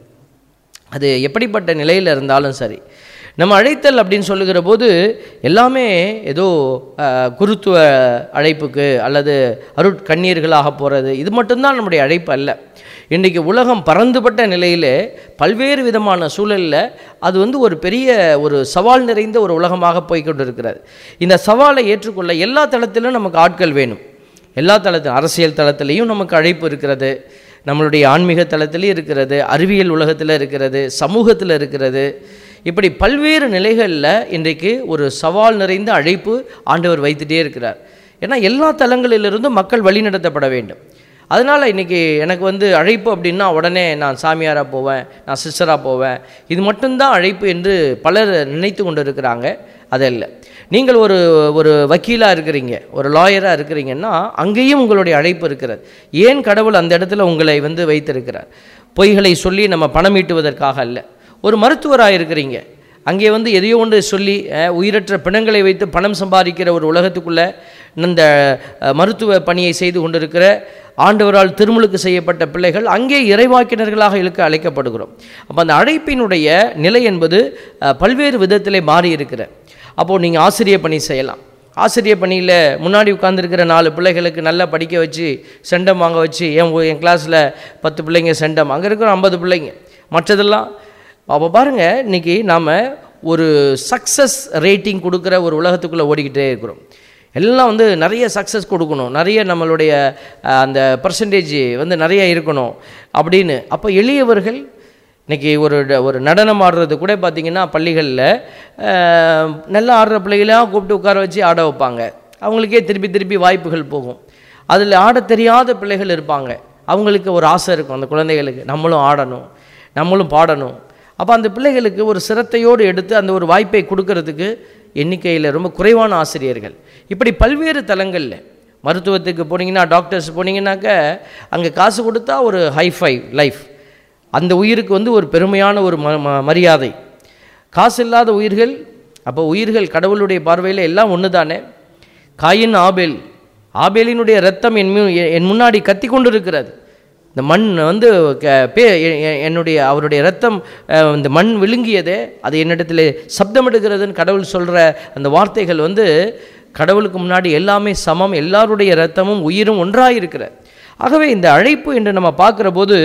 அது எப்படிப்பட்ட நிலையில் இருந்தாலும் சரி நம்ம அழைத்தல் அப்படின்னு சொல்லுகிற போது எல்லாமே ஏதோ அஹ், குருத்துவ அழைப்புக்கு அல்லது அருட்கண்ணீர்களாக போகிறது இது மட்டும்தான் நம்முடைய அழைப்பு அல்ல இன்றைக்கு உலகம் பறந்துபட்ட நிலையிலே பல்வேறு விதமான சூழலில் அது வந்து ஒரு பெரிய ஒரு சவால் நிறைந்த ஒரு உலகமாக போய் கொண்டிருக்கிறது இந்த சவாலை ஏற்றுக்கொள்ள எல்லா தளத்திலும் நமக்கு ஆட்கள் வேணும் எல்லா தளத்திலும் அரசியல் தளத்திலையும் நமக்கு அழைப்பு இருக்கிறது நம்மளுடைய ஆன்மீக தளத்திலையும் இருக்கிறது அறிவியல் உலகத்தில் இருக்கிறது சமூகத்தில் இருக்கிறது இப்படி பல்வேறு நிலைகளில் இன்றைக்கு ஒரு சவால் நிறைந்த அழைப்பு ஆண்டவர் வைத்துட்டே இருக்கிறார் ஏன்னா எல்லா தளங்களிலிருந்தும் மக்கள் வழிநடத்தப்பட வேண்டும் அதனால் இன்றைக்கி எனக்கு வந்து அழைப்பு அப்படின்னா உடனே நான் சாமியாராக போவேன் நான் சிஸ்டராக போவேன் இது மட்டும்தான் அழைப்பு என்று பலர் நினைத்து கொண்டு இருக்கிறாங்க அதல்ல நீங்கள் ஒரு ஒரு வக்கீலாக இருக்கிறீங்க ஒரு லாயராக இருக்கிறீங்கன்னா அங்கேயும் உங்களுடைய அழைப்பு இருக்கிறது ஏன் கடவுள் அந்த இடத்துல உங்களை வந்து வைத்திருக்கிறார் பொய்களை சொல்லி நம்ம பணம் ஈட்டுவதற்காக அல்ல ஒரு மருத்துவராக இருக்கிறீங்க அங்கே வந்து எதையோ ஒன்று சொல்லி அஹ், உயிரற்ற பிணங்களை வைத்து பணம் சம்பாதிக்கிற ஒரு உலகத்துக்குள்ளே இந்த அஹ், மருத்துவ பணியை செய்து கொண்டிருக்கிற ஆண்டவரால் திருமுழுக்கு செய்யப்பட்ட பிள்ளைகள் அங்கே இறைவாக்கினர்களாக இழுக்க அழைக்கப்படுகிறோம் அப்போ அந்த அழைப்பினுடைய நிலை என்பது அஹ், பல்வேறு விதத்திலே மாறி இருக்கிற அப்போது நீங்கள் ஆசிரியர் பணி செய்யலாம் ஆசிரியர் பணியில் முன்னாடி உட்காந்துருக்கிற நாலு பிள்ளைகளுக்கு நல்லா படிக்க வச்சு செண்டம் வாங்க வச்சு என் ஊ- என் கிளாஸில் பத்து பிள்ளைங்க செண்டம் அங்கே இருக்கிற ஐம்பது பிள்ளைங்க மற்றதெல்லாம் அப்போ பாருங்கள் இன்றைக்கி நாம் ஒரு சக்ஸஸ் ரேட்டிங் கொடுக்குற ஒரு உலகத்துக்குள்ளே ஓடிக்கிட்டே இருக்கிறோம் எல்லாம் வந்து நிறைய சக்ஸஸ் கொடுக்கணும் நிறைய நம்மளுடைய அஹ், அந்த பர்சன்டேஜ் வந்து நிறைய இருக்கணும் அப்படின்னு அப்போ எளியவர்கள் இன்னைக்கு ஒரு ட- ஒரு நடனம் ஆடுறது கூட பார்த்தீங்கன்னா பள்ளிகளில் நல்லா ஆடுற பிள்ளைகளாக கூப்பிட்டு உட்கார வச்சு ஆட வைப்பாங்க அவங்களுக்கே திருப்பி திருப்பி வாய்ப்புகள் போகும் அதில் ஆடத் தெரியாத பிள்ளைகள் இருப்பாங்க அவங்களுக்கு ஒரு ஆசை இருக்கும் அந்த குழந்தைகளுக்கு நம்மளும் ஆடணும் நம்மளும் பாடணும் அப்போ அந்த பிள்ளைகளுக்கு ஒரு சிரத்தையோடு எடுத்து அந்த ஒரு வாய்ப்பை கொடுக்கறதுக்கு எண்ணிக்கையில் ரொம்ப குறைவான ஆசிரியர்கள் இப்படி பல்வேறு தளங்களில் மருத்துவத்துக்கு போனீங்கன்னா டாக்டர்ஸ் போனீங்கன்னாக்க அங்கே காசு கொடுத்தா ஒரு ஹைஃபை லைஃப் அந்த உயிருக்கு வந்து ஒரு பெருமையான ஒரு ம ம- மரியாதை காசு இல்லாத உயிர்கள் அப்போ உயிர்கள் கடவுளுடைய பார்வையில் எல்லாம் ஒன்று தானே காயின் ஆபேல் ஆபேலினுடைய ரத்தம் என் மு- என் முன்னாடி கத்தி கொண்டு இருக்கிறது இந்த மண் வந்து க- பே எ- எ- என்னுடைய அவருடைய ரத்தம் அஹ், இந்த மண் விழுங்கியதே அது என்னிடத்தில் சப்தமிடுகிறதுன்னு கடவுள் சொல்கிற அந்த வார்த்தைகள் வந்து கடவுளுக்கு முன்னாடி எல்லாமே சமம் எல்லாருடைய ரத்தமும் உயிரும் ஒன்றாக இருக்கிற ஆகவே இந்த அழைப்பு என்று நம்ம பார்க்குற போது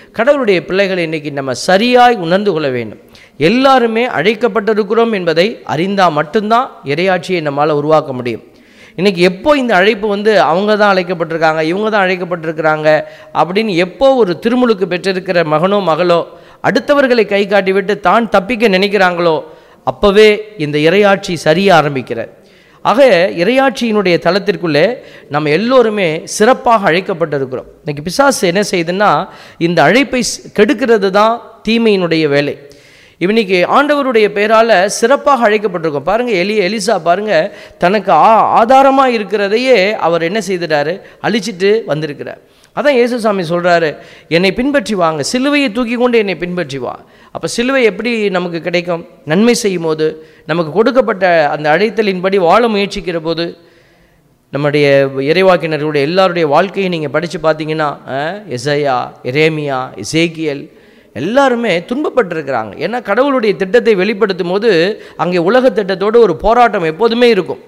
கடவுளுடைய பிள்ளைகளை இன்னைக்கு நம்ம சரியாய் உணர்ந்து கொள்ள வேண்டும் எல்லாருமே அழைக்கப்பட்டிருக்கிறோம் என்பதை அறிந்தால் மட்டும்தான் இறையாட்சியை நம்மால் உருவாக்க முடியும் இன்னைக்கு எப்போ இந்த அழைப்பு வந்து அவங்க தான் அழைக்கப்பட்டிருக்காங்க இவங்க தான் அழைக்கப்பட்டிருக்கிறாங்க அப்படின்னு எப்போ ஒரு திருமுழுக்கு பெற்றிருக்கிற மகனோ மகளோ அடுத்தவர்களை கை காட்டி விட்டு தான் தப்பிக்க நினைக்கிறாங்களோ அப்போவே இந்த இறையாட்சி சரிய ஆரம்பிக்கிறார் ஆக இறையாட்சியினுடைய தளத்திற்குள்ளே நம்ம எல்லோருமே சிறப்பாக அழைக்கப்பட்டிருக்கிறோம் இன்னைக்கு பிசாசு என்ன செய்யுதுன்னா இந்த அழைப்பை ஸ்- கெடுக்கிறது தான் தீமையினுடைய வேலை இன்னைக்கு ஆண்டவருடைய பெயரால் சிறப்பாக அழைக்கப்பட்டிருக்கோம் பாருங்க எலி எலிசா பாருங்க தனக்கு ஆ ஆதாரமாக இருக்கிறதையே அவர் என்ன செய்துட்டாரு அழிச்சிட்டு வந்திருக்கிறார் அதான் இயேசுசாமி சொல்றாரு என்னை பின்பற்றி வாங்க சிலுவையை தூக்கி கொண்டு என்னை பின்பற்றி வா அப்போ சிலுவை எப்படி நமக்கு கிடைக்கும் நன்மை செய்யும் போது நமக்கு கொடுக்கப்பட்ட அந்த அழைத்தலின்படி வாழ முயற்சிக்கிற போது நம்முடைய இறைவாக்கினர்களுடைய எல்லாருடைய வாழ்க்கையை நீங்கள் படித்து பார்த்தீங்கன்னா அஹ், எசையா எரேமியா இசேக்கியல் எல்லாருமே துன்பப்பட்டிருக்கிறாங்க ஏன்னா கடவுளுடைய திட்டத்தை வெளிப்படுத்தும் போது அங்கே உலக திட்டத்தோடு ஒரு போராட்டம் எப்போதுமே இருக்கும்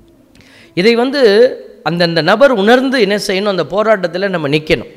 இதை வந்து அந்தந்த நபர் உணர்ந்து என்ன செய்யணும் அந்த போராட்டத்தில் நம்ம நிற்கணும்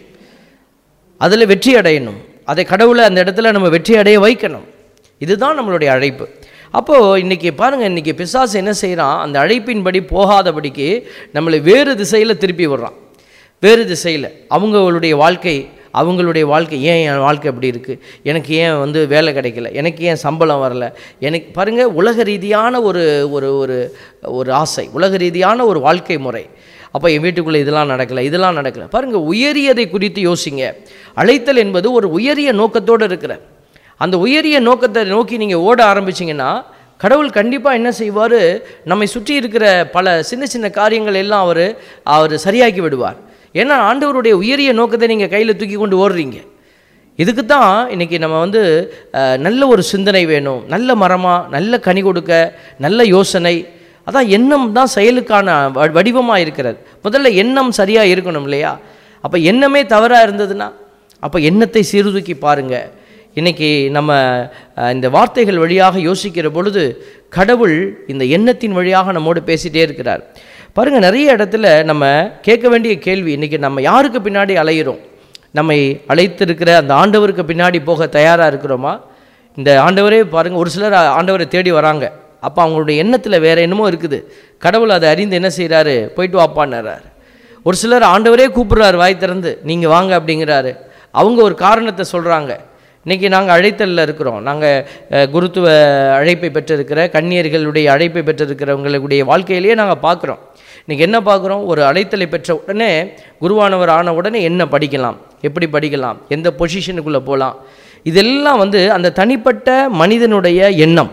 அதில் வெற்றி அடையணும் அதை கடவுளை அந்த இடத்துல நம்ம வெற்றி அடைய வைக்கணும் இதுதான் நம்மளுடைய அழைப்பு அப்போது இன்றைக்கி பாருங்கள் இன்றைக்கி பிசாசு என்ன செய்கிறான் அந்த அழைப்பின்படி போகாதபடிக்கு நம்மளை வேறு திசையில் திருப்பி விடுறான் வேறு திசையில் அவங்களுடைய வாழ்க்கை அவங்களுடைய வாழ்க்கை ஏன் என் வாழ்க்கை அப்படி இருக்குது எனக்கு ஏன் வந்து வேலை கிடைக்கல எனக்கு ஏன் சம்பளம் வரல எனக்கு பாருங்கள் உலக ரீதியான ஒரு ஒரு ஒரு ஒரு ஆசை உலக ரீதியான ஒரு வாழ்க்கை முறை அப்போ என் வீட்டுக்குள்ளே இதெல்லாம் நடக்கலை இதெல்லாம் நடக்கலை பாருங்கள் உயரியதை குறித்து யோசிங்க அழைத்தல் என்பது ஒரு உயரிய நோக்கத்தோடு இருக்கிற அந்த உயரிய நோக்கத்தை நோக்கி நீங்கள் ஓட ஆரம்பிச்சிங்கன்னா கடவுள் கண்டிப்பாக என்ன செய்வார் நம்மை சுற்றி இருக்கிற பல சின்ன சின்ன காரியங்கள் எல்லாம் அவர் அவர் சரியாக்கி விடுவார் ஏன்னா ஆண்டவருடைய உயரிய நோக்கத்தை நீங்கள் கையில் தூக்கி கொண்டு ஓடுறீங்க இதுக்கு தான் இன்றைக்கி நம்ம வந்து அஹ், நல்ல ஒரு சிந்தனை வேணும் நல்ல மரமாக நல்ல கனி கொடுக்க நல்ல யோசனை அதான் எண்ணம் தான் செயலுக்கான வ- வடிவமாக இருக்கிறது முதல்ல எண்ணம் சரியாக இருக்கணும் இல்லையா அப்போ எண்ணமே தவறாக இருந்ததுன்னா அப்போ எண்ணத்தை சீர்தூக்கி பாருங்கள் இன்னைக்கு நம்ம அஹ், இந்த வார்த்தைகள் வழியாக யோசிக்கிற பொழுது கடவுள் இந்த எண்ணத்தின் வழியாக நம்மோடு பேசிட்டே இருக்கிறார் பாருங்க நிறைய இடத்துல நம்ம கேட்க வேண்டிய கேள்வி இன்னைக்கு நம்ம யாருக்கு பின்னாடி அலையிறோம் நம்மை அழைத்திருக்கிற அந்த ஆண்டவருக்கு பின்னாடி போக தயாராக இருக்கிறோமா இந்த ஆண்டவரே பாருங்க ஒரு சிலர் ஆண்டவரை தேடி வராங்க அப்போ அவங்களுடைய எண்ணத்தில் வேற என்னமோ இருக்குது கடவுள் அதை அறிந்து என்ன செய்கிறாரு போயிட்டு வாப்பான்னுறாரு ஒரு சிலர் ஆண்டவரே கூப்பிடுறாரு வாய் திறந்து நீங்கள் வாங்க அப்படிங்கிறாரு அவங்க ஒரு காரணத்தை சொல்கிறாங்க இன்றைக்கி நாங்கள் அழைத்தலில் இருக்கிறோம் நாங்கள் குருத்துவ அழைப்பை பெற்றிருக்கிற கன்னியர்களுடைய அழைப்பை பெற்றிருக்கிறவங்களுடைய வாழ்க்கையிலேயே நாங்கள் பார்க்குறோம் இன்றைக்கி என்ன பார்க்குறோம் ஒரு அழைத்தலை பெற்ற உடனே குருவானவர் ஆன உடனே என்ன படிக்கலாம் எப்படி படிக்கலாம் எந்த பொசிஷனுக்குள்ளே போகலாம் இதெல்லாம் வந்து அந்த தனிப்பட்ட மனிதனுடைய எண்ணம்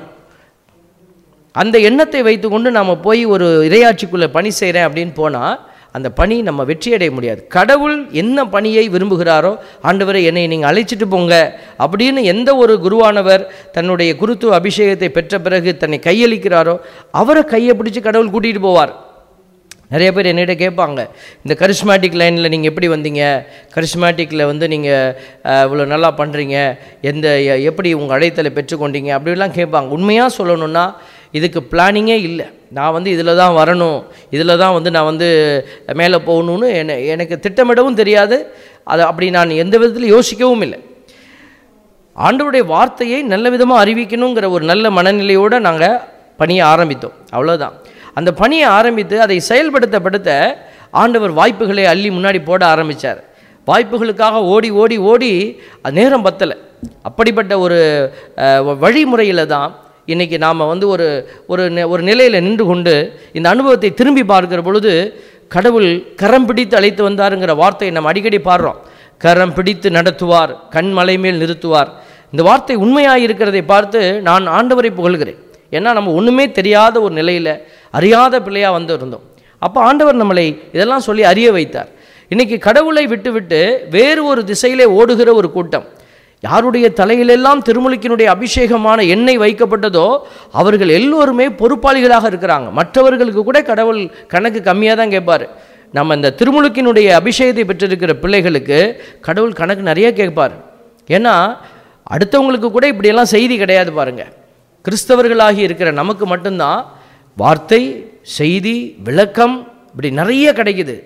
அந்த எண்ணத்தை வைத்துக்கொண்டு நாம் போய் ஒரு இரையாட்சிக்குள்ளே பணி செய்கிறேன் அப்படின்னு போனால் அந்த பணி நம்ம வெற்றி அடைய முடியாது கடவுள் என்ன பணியை விரும்புகிறாரோ ஆண்டவரை என்னை நீங்கள் அழைச்சிட்டு போங்க அப்படின்னு எந்த ஒரு குருவானவர் தன்னுடைய குருத்துவ அபிஷேகத்தை பெற்ற பிறகு தன்னை கையளிக்கிறாரோ அவரை கையை பிடிச்சு கடவுள் கூட்டிகிட்டு போவார் நிறைய பேர் என்னிட்ட கேட்பாங்க இந்த கரிஸ்மேட்டிக் லைனில் நீங்கள் எப்படி வந்தீங்க கரிஸ்மேட்டிக்கில் வந்து நீங்கள் இவ்வளோ நல்லா பண்ணுறீங்க எந்த எ- எப்படி உங்கள் அழைத்தலை பெற்றுக்கொண்டீங்க அப்படிலாம் கேட்பாங்க உண்மையாக சொல்லணும்னா இதுக்கு பிளானிங்கே இல்லை நான் வந்து இதில் தான் வரணும் இதில் தான் வந்து நான் வந்து மேலே போகணும்னு என எனக்கு திட்டமிடவும் தெரியாது அதை அப்படி நான் எந்த விதத்தில் யோசிக்கவும் இல்லை ஆண்டவருடைய வார்த்தையை நல்ல விதமாக அறிவிக்கணுங்கிற ஒரு நல்ல மனநிலையோடு நாங்கள் பணியை ஆரம்பித்தோம் அவ்வளோதான் அந்த பணியை ஆரம்பித்து அதை செயல்படுத்தப்படுத்த ஆண்டவர் வாய்ப்புகளை அள்ளி முன்னாடி போட ஆரம்பித்தார் வாய்ப்புகளுக்காக ஓடி ஓடி ஓடி அது நேரம் பத்தலை அப்படிப்பட்ட ஒரு அஹ், வழிமுறையில் தான் இன்றைக்கி நாம் வந்து ஒரு ஒரு நி- ஒரு நிலையில் நின்று கொண்டு இந்த அனுபவத்தை திரும்பி பார்க்கிற பொழுது கடவுள் கரம் பிடித்து அழைத்து வந்தாருங்கிற வார்த்தையை நம்ம அடிக்கடி பாடுறோம் கரம் பிடித்து நடத்துவார் கண் மலை மேல் நிறுத்துவார் இந்த வார்த்தை உண்மையாக இருக்கிறதை பார்த்து நான் ஆண்டவரை புகழ்கிறேன் ஏன்னா நம்ம ஒன்றுமே தெரியாத ஒரு நிலையில் அறியாத பிள்ளையாக வந்து இருந்தோம் அப்போ ஆண்டவர் நம்மளை இதெல்லாம் சொல்லி அறிய வைத்தார் இன்னைக்கு கடவுளை விட்டுவிட்டு வேறு ஒரு திசையிலே ஓடுகிற ஒரு கூட்டம் யாருடைய தலையிலெல்லாம் திருமுழுக்கினுடைய அபிஷேகமான எண்ணெய் வைக்கப்பட்டதோ அவர்கள் எல்லோருமே பொறுப்பாளிகளாக இருக்கிறாங்க மற்றவர்களுக்கு கூட கடவுள் கணக்கு கம்மியாக தான் கேட்பார் நம்ம இந்த திருமுழுக்கினுடைய அபிஷேகத்தை பெற்றிருக்கிற பிள்ளைகளுக்கு கடவுள் கணக்கு நிறைய கேட்பார் ஏன்னா அடுத்தவங்களுக்கு கூட இப்படியெல்லாம் செய்தி கிடையாது பாருங்க கிறிஸ்தவர்களாகி இருக்கிற நமக்கு மட்டும்தான் வார்த்தை செய்தி விளக்கம் இப்படி நிறைய கிடைக்குது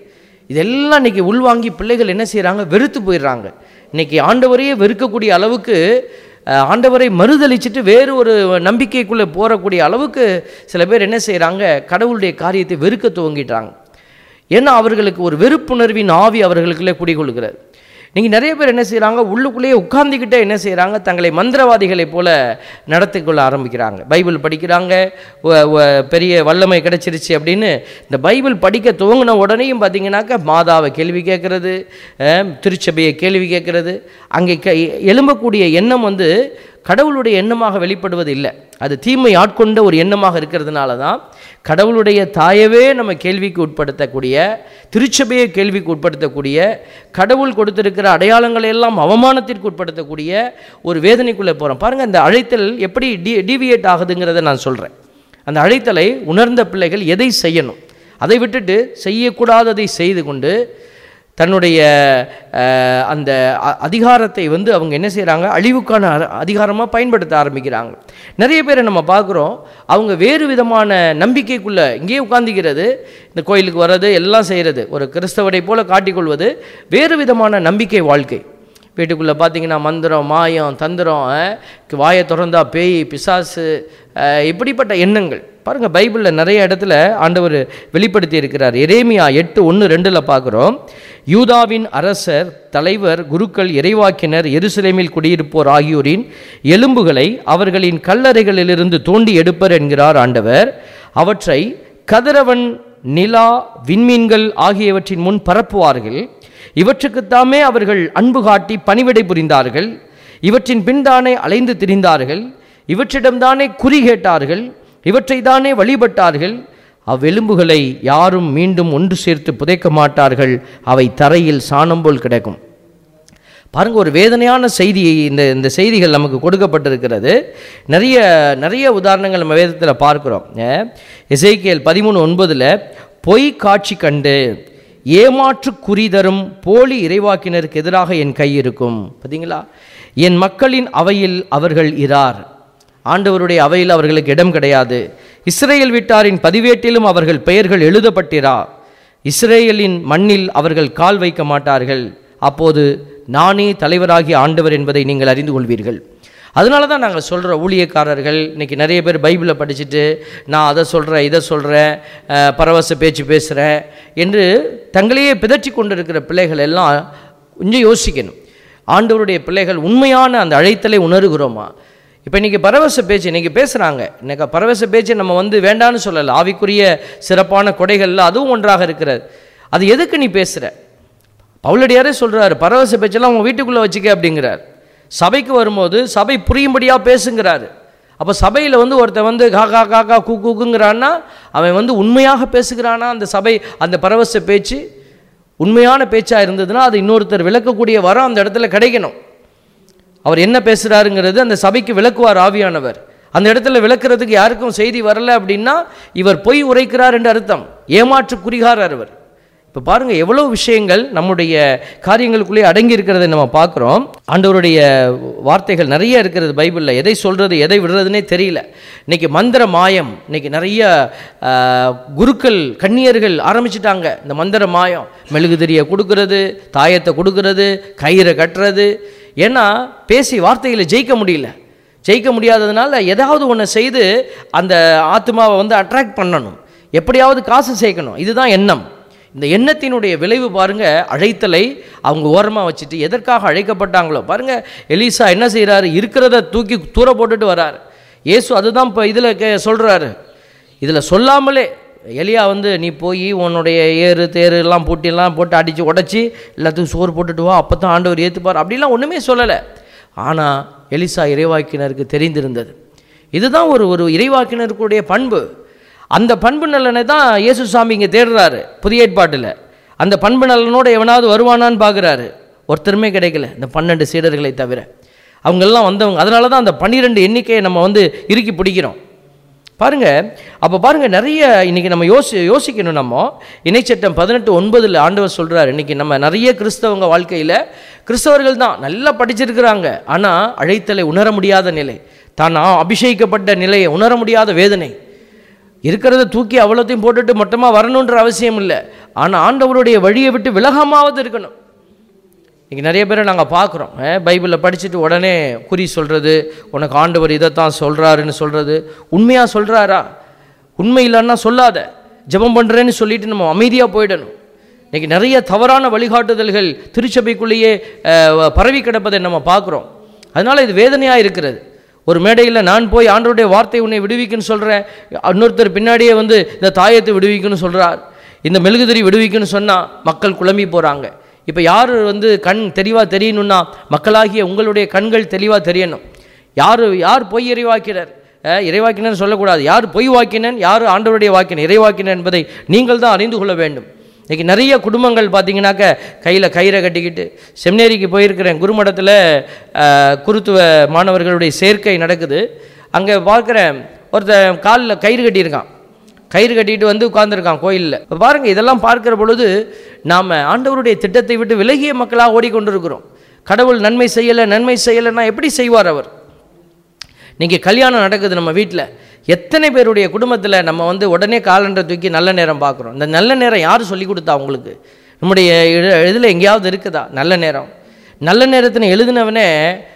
இதெல்லாம் இன்னைக்கு உள்வாங்கி பிள்ளைகள் என்ன செய்கிறாங்க வெறுத்து போயிடுறாங்க இன்னைக்கு ஆண்டவரையே வெறுக்கக்கூடிய அளவுக்கு அஹ், ஆண்டவரை மறுதளிச்சிட்டு வேறு ஒரு நம்பிக்கைக்குள்ளே போகக்கூடிய அளவுக்கு சில பேர் என்ன செய்கிறாங்க கடவுளுடைய காரியத்தை வெறுக்க துவங்கிட்டாங்க ஏன்னா அவர்களுக்கு ஒரு வெறுப்புணர்வின் ஆவி அவர்களுக்குள்ளே குடிகொள்கிறது நீங்கள் நிறைய பேர் என்ன செய்கிறாங்க உள்ளுக்குள்ளேயே உட்கார்ந்துக்கிட்டே என்ன செய்கிறாங்க தங்களை மந்திரவாதிகளைப் போல நடத்திக்கொள்ள ஆரம்பிக்கிறாங்க பைபிள் படிக்கிறாங்க வ- வ- பெரிய வல்லமை கிடைச்சிருச்சு அப்படின்னு இந்த பைபிள் படிக்க துவங்கின உடனேயும் பார்த்தீங்கன்னாக்கா மாதாவை கேள்வி கேட்குறது திருச்சபையை கேள்வி கேட்குறது அங்கே க எழும்பக்கூடிய எண்ணம் வந்து கடவுளுடைய எண்ணமாக வெளிப்படுவது இல்லை அது தீமை ஆட்கொண்ட ஒரு எண்ணமாக இருக்கிறதுனால தான் கடவுளுடைய தாயவே நம்ம கேள்விக்கு உட்படுத்தக்கூடிய திருச்சபையை கேள்விக்கு உட்படுத்தக்கூடிய கடவுள் கொடுத்திருக்கிற அடையாளங்களை எல்லாம் அவமானத்திற்கு உட்படுத்தக்கூடிய ஒரு வேதனைக்குள்ளே போகிறோம் பாருங்கள் இந்த அழைத்தல் எப்படி டி டிவியேட் ஆகுதுங்கிறத நான் சொல்கிறேன் அந்த அழைத்தலை உணர்ந்த பிள்ளைகள் எதை செய்யணும் அதை விட்டுட்டு செய்யக்கூடாததை செய்து கொண்டு தன்னுடைய அஹ், அந்த அ- அதிகாரத்தை வந்து அவங்க என்ன செய்கிறாங்க அழிவுக்கான அதிகாரமாக பயன்படுத்த ஆரம்பிக்கிறாங்க நிறைய பேரை நம்ம பார்க்குறோம் அவங்க வேறு விதமான நம்பிக்கைக்குள்ளே இங்கேயே உட்காந்துக்கிறது இந்த கோயிலுக்கு வர்றது எல்லாம் செய்கிறது ஒரு கிறிஸ்தவரை போல காட்டிக்கொள்வது வேறு விதமான நம்பிக்கை வாழ்க்கை வீட்டுக்குள்ளே பார்த்தீங்கன்னா மந்திரம் மாயம் தந்திரம் அஹ், வாயை திறந்தா பேய் பிசாசு அஹ், இப்படிப்பட்ட எண்ணங்கள் பாருங்கள் பைபிளில் நிறைய இடத்துல ஆண்டவர் வெளிப்படுத்தி இருக்கிறார் எரேமியா எட்டு ஒன்று ரெண்டில் பார்க்குறோம் யூதாவின் அரசர் தலைவர் குருக்கள் இறைவாக்கினர் எருசலேமில் குடியிருப்போர் ஆகியோரின் எலும்புகளை அவர்களின் கல்லறைகளிலிருந்து தோண்டி எடுப்பர் என்கிறார் ஆண்டவர் அவற்றை கதிரவன் நிலா விண்மீன்கள் ஆகியவற்றின் முன் பரப்புவார்கள் இவற்றுக்குத்தாமே அவர்கள் அன்பு காட்டி பணிவிடை புரிந்தார்கள் இவற்றின் பின்தானே அலைந்து திரிந்தார்கள் இவற்றிடம்தானே குறி கேட்டார்கள் இவற்றைத்தானே வழிபட்டார்கள் அவ்வெலும்புகளை யாரும் மீண்டும் ஒன்று சேர்த்து புதைக்க மாட்டார்கள் அவை தரையில் சாணம் போல் கிடக்கும் பாருங்க ஒரு வேதனையான செய்தி இந்த இந்த செய்திகள் நமக்கு கொடுக்கப்பட்டிருக்கிறது நிறைய நிறைய உதாரணங்கள் நம்ம வேதத்தில் பார்க்குறோம் எசைக்கியல் பதிமூணு ஒன்பதில் பொய் காட்சி கண்டு ஏமாற்று குறி தரும் போலி இறைவாக்கினருக்கு எதிராக என் கை இருக்கும் பார்த்தீங்களா என் மக்களின் அவையில் அவர்கள் இரார் ஆண்டவருடைய அவையில் அவர்களுக்கு இடம் கிடையாது இஸ்ரேல் வீட்டாரின் பதிவேட்டிலும் அவர்கள் பெயர்கள் எழுதப்பட்டிரா இஸ்ரேலின் மண்ணில் அவர்கள் கால் வைக்க மாட்டார்கள் அப்போது நானே தலைவராகிய ஆண்டவர் என்பதை நீங்கள் அறிந்து கொள்வீர்கள் அதனால தான் நாங்கள் சொல்கிற ஊழியக்காரர்கள் இன்னைக்கு நிறைய பேர் பைபிளை படிச்சுட்டு நான் அதை சொல்கிறேன் இதை சொல்கிறேன் பரவச பேச்சு பேசுகிறேன் என்று தங்களையே பிதற்றி கொண்டிருக்கிற பிள்ளைகள் எல்லாம் கொஞ்சம் யோசிக்கணும் ஆண்டவருடைய பிள்ளைகள் உண்மையான அந்த அழைத்தலை உணர்கிறோமா இப்போ இன்றைக்கி பரவச பேச்சு இன்றைக்கி பேசுகிறாங்க இன்னைக்கு பரவச பேச்சு நம்ம வந்து வேண்டான்னு சொல்லலை ஆவிக்குரிய சிறப்பான கொடைகள்ல அதுவும் ஒன்றாக இருக்கிறது அது எதுக்கு நீ பேசுகிற பவுலடியாரே சொல்கிறாரு பரவச பேச்செல்லாம் உங்கள் வீட்டுக்குள்ளே வச்சுக்க அப்படிங்கிறார் சபைக்கு வரும்போது சபை புரியும்படியாக பேசுங்கிறாரு அப்போ சபையில் வந்து ஒருத்தன் வந்து காக்கா காக்கா கூ கூக்குங்கிறான்னா அவன் வந்து உண்மையாக பேசுகிறானா அந்த சபை அந்த பரவச பேச்சு உண்மையான பேச்சாக இருந்ததுன்னா அது இன்னொருத்தர் விளக்கக்கூடிய வரம் அந்த இடத்துல கிடைக்கணும் அவர் என்ன பேசுகிறாருங்கிறது அந்த சபைக்கு விளக்குவார் ஆவியானவர் அந்த இடத்துல விளக்குறதுக்கு யாருக்கும் செய்தி வரல அப்படின்னா இவர் பொய் உரைக்கிறார் என்று அர்த்தம் ஏமாற்று குறிகாரர் அவர் இப்போ பாருங்க எவ்வளோ விஷயங்கள் நம்முடைய காரியங்களுக்குள்ளே அடங்கி இருக்கிறதை நம்ம பார்க்குறோம் ஆண்டவருடைய வார்த்தைகள் நிறைய இருக்கிறது பைபிளில் எதை சொல்கிறது எதை விடுறதுனே தெரியல இன்னைக்கு மந்திர மாயம் இன்னைக்கு நிறைய ஆஹ், குருக்கள் கன்னியர்கள் ஆரம்பிச்சிட்டாங்க இந்த மந்திர மாயம் மெழுகுதிரியை கொடுக்கறது தாயத்தை கொடுக்கறது கயிறை கட்டுறது ஏன்னா பேசி வார்த்தைகளை ஜெயிக்க முடியல ஜெயிக்க முடியாததுனால ஏதாவது ஒன்று செய்து அந்த ஆத்மாவை வந்து அட்ராக்ட் பண்ணணும் எப்படியாவது காசு சேர்க்கணும் இதுதான் எண்ணம் இந்த எண்ணத்தினுடைய விளைவு பாருங்க அழைத்தலை அவங்க ஓரமாக வச்சுட்டு எதற்காக அழைக்கப்பட்டாங்களோ பாருங்க எலிசா என்ன செய்கிறாரு இருக்கிறத தூக்கி தூர போட்டுட்டு வராரு இயேசு அதுதான் இப்போ இதில் கே சொல்கிறாரு இதில் சொல்லாமலே எலியா வந்து நீ போய் உன்னுடைய ஏறு தேரு எல்லாம் பூட்டியெல்லாம் போட்டு அடித்து உடச்சி எல்லாத்துக்கும் சோறு போட்டுட்டு வா அப்போ தான் ஆண்டவர் ஏற்றுப்பார் அப்படிலாம் ஒன்றுமே சொல்லலை ஆனால் எலிசா இறைவாக்கினருக்கு தெரிந்திருந்தது இதுதான் ஒரு ஒரு இறைவாக்கினருக்குடைய பண்பு அந்த பண்பு நலனை தான் இயேசு சாமி இங்கே தேடுறாரு புதிய ஏற்பாட்டில் அந்த பண்பு நலனோட எவனாவது வருவானான்னு பார்க்குறாரு ஒருத்தருமே கிடைக்கல இந்த பன்னெண்டு சீடர்களை தவிர அவங்கெல்லாம் வந்தவங்க அதனால தான் அந்த பன்னிரெண்டு எண்ணிக்கையை நம்ம வந்து இறுக்கி பிடிக்கிறோம் பாருங்க அப்போ பாருங்க நிறைய இன்னைக்கு நம்ம யோசி யோசிக்கணும் நம்ம இணைச்சட்டம் பதினெட்டு ஒன்பதில் ஆண்டவர் சொல்றாரு இன்னைக்கு நம்ம நிறைய கிறிஸ்தவங்க வாழ்க்கையில் கிறிஸ்தவர்கள் தான் நல்லா படிச்சிருக்கிறாங்க ஆனால் அழைத்தலை உணர முடியாத நிலை தான் ஆ- அபிஷேகிக்கப்பட்ட நிலையை உணர முடியாத வேதனை இருக்கிறத தூக்கி அவ்வளோத்தையும் போட்டுட்டு மொத்தமாக வரணுன்ற அவசியம் இல்லை ஆனால் ஆண்டவருடைய வழியை விட்டு விலகாமாவது இருக்கணும் இன்றைக்கி நிறைய பேரை நாங்கள் பார்க்குறோம் பைபிளில் படிச்சுட்டு உடனே குறி சொல்கிறது உனக்கு ஆண்டவர் இதைத்தான் சொல்கிறாருன்னு சொல்கிறது உண்மையாக சொல்கிறாரா உண்மை இல்லைன்னா சொல்லாத ஜெபம் பண்ணுறேன்னு சொல்லிட்டு நம்ம அமைதியாக போயிடணும் இன்றைக்கி நிறைய தவறான வழிகாட்டுதல்கள் திருச்சபைக்குள்ளேயே அஹ், பரவி கிடப்பதை நம்ம பார்க்குறோம் அதனால் இது வேதனையாக இருக்கிறது ஒரு மேடையில் நான் போய் ஆண்டவருடைய வார்த்தை உன்னை விடுவிக்குன்னு சொல்கிறேன் இன்னொருத்தர் பின்னாடியே வந்து இந்த தாயத்தை விடுவிக்குன்னு சொல்கிறார் இந்த மெழுகுதிரி விடுவிக்குன்னு சொன்னால் மக்கள் குழம்பி போகிறாங்க இப்போ யார் வந்து கண் தெளிவாக தெரியணும்னா மக்களாகிய உங்களுடைய கண்கள் தெளிவாக தெரியணும் யார் யார் பொய் இறைவாக்கினர் அஹ், இறைவாக்கினர் சொல்லக்கூடாது யார் பொய் வாக்கினன் யார் ஆண்டவருடைய வாக்கினர் இறைவாக்கினர் என்பதை நீங்கள் தான் அறிந்து கொள்ள வேண்டும் இன்றைக்கி நிறைய குடும்பங்கள் பார்த்தீங்கன்னாக்க கையில் கயிறை கட்டிக்கிட்டு செமினேரிக்கு போயிருக்கிறேன் குருமடத்தில் அஹ், குருத்துவ மாணவர்களுடைய சேர்க்கை நடக்குது அங்கே பார்க்குறேன் ஒருத்தன் காலில் கயிறு கட்டியிருக்கான் கயிறு கட்டிட்டு வந்து உட்கார்ந்திருக்கான் கோயிலில் இப்போ பாருங்கள் இதெல்லாம் பார்க்கிற பொழுது நாம் ஆண்டவருடைய திட்டத்தை விட்டு விலகிய மக்களாக ஓடிக்கொண்டிருக்கிறோம் கடவுள் நன்மை செய்யலை நன்மை செய்யலைன்னா எப்படி செய்வார் அவர் இன்றைக்கி கல்யாணம் நடக்குது நம்ம வீட்டில் எத்தனை பேருடைய குடும்பத்தில் நம்ம வந்து உடனே காலண்டரை தூக்கி நல்ல நேரம் பார்க்குறோம் இந்த நல்ல நேரம் யார் சொல்லி கொடுத்தா உங்களுக்கு நம்முடைய இதில் எங்கேயாவது இருக்குதா நல்ல நேரம் நல்ல நேரத்தினை எழுதினவனே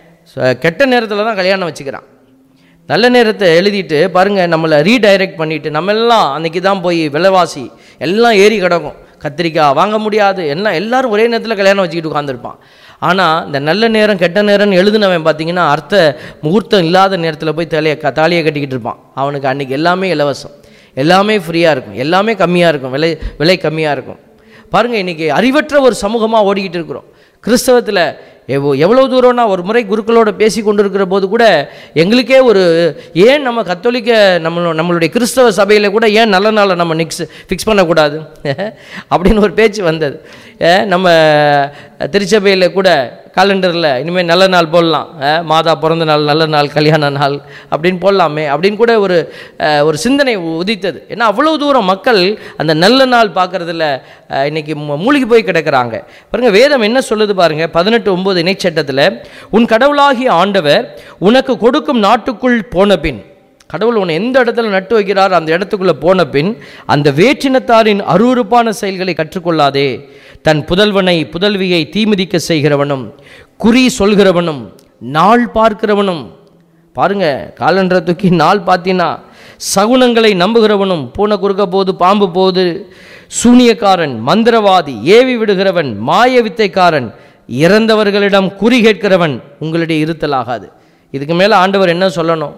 ச- கெட்ட நேரத்தில் தான் கல்யாணம் வச்சுக்கிறான் நல்ல நேரத்தை எழுதிட்டு பாருங்கள் நம்மளை ரீடைரக்ட் பண்ணிட்டு நம்ம எல்லாம் அன்னைக்கு தான் போய் விலைவாசி எல்லாம் ஏறி கிடக்கும் கத்திரிக்காய் வாங்க முடியாது எல்லாம் எல்லாரும் ஒரே நேரத்தில் கல்யாணம் வச்சுக்கிட்டு உட்காந்துருப்பான் ஆனால் இந்த நல்ல நேரம் கெட்ட நேரம்னு எழுதினவன் பார்த்தீங்கன்னா அர்த்த முகூர்த்தம் இல்லாத நேரத்தில் போய் தலையை க தாலியை கட்டிக்கிட்டு இருப்பான் அவனுக்கு அன்னைக்கு எல்லாமே இலவசம் எல்லாமே ஃப்ரீயாக இருக்கும் எல்லாமே கம்மியாக இருக்கும் விலை விலை கம்மியாக இருக்கும் பாருங்கள் இன்றைக்கி அறிவற்ற ஒரு சமூகமாக ஓடிக்கிட்டு இருக்கிறோம் கிறிஸ்தவத்தில் எவ்வளோ எவ்வளோ தூரம்னா ஒரு முறை குருக்களோட பேசி கொண்டிருக்கிற போது கூட எங்களுக்கே ஒரு ஏன் நம்ம கத்தோலிக்க நம்ம நம்மளுடைய கிறிஸ்தவ சபையில் கூட ஏன் நல்ல நாளை நம்ம நிக்ஸ் ஃபிக்ஸ் பண்ணக்கூடாது அப்படின்னு ஒரு பேச்சு வந்தது அஹ் நம்ம திருச்சபையில் கூட காலண்டரில் இனிமேல் நல்ல நாள் போடலாம் அஹ் மாதா பிறந்த நாள் நல்ல நாள் கல்யாண நாள் அப்படின்னு போடலாமே அப்படின்னு கூட ஒரு அஹ், ஒரு சிந்தனை உதித்தது ஏன்னா அவ்வளோ தூரம் மக்கள் அந்த நல்ல நாள் பார்க்குறதுல இன்னைக்கு மூ- மூழ்கி போய் கிடக்குறாங்க பாருங்க வேதம் என்ன சொல்லுது பாருங்க பதினெட்டு ஒன்பது இணைச்சட்டத்தில் உன் கடவுளாகிய ஆண்டவர் உனக்கு கொடுக்கும் நாட்டுக்குள் போன பின் கடவுள் உன்னை எந்த இடத்துல நட்டு வைக்கிறார் அந்த இடத்துக்குள்ள போன பின் அந்த வேற்றினத்தாரின் அருவருப்பான செயல்களை கற்றுக்கொள்ளாதே தன் புதல்வனை புதல்வியை தீமிதிக்க செய்கிறவனும் குறி சொல்கிறவனும் நாள் பார்க்கிறவனும் பாருங்க காலண்டரை தூக்கி நாள் பார்த்தீங்கன்னா சகுனங்களை நம்புகிறவனும் பூனை குறுக்க போது பாம்பு போது சூனியக்காரன் மந்திரவாதி ஏவி விடுகிறவன் மாய வித்தைக்காரன் இறந்தவர்களிடம் குறி கேட்கிறவன் உங்களுடைய இருத்தலாகாது இதுக்கு மேலே ஆண்டவர் என்ன சொல்லணும்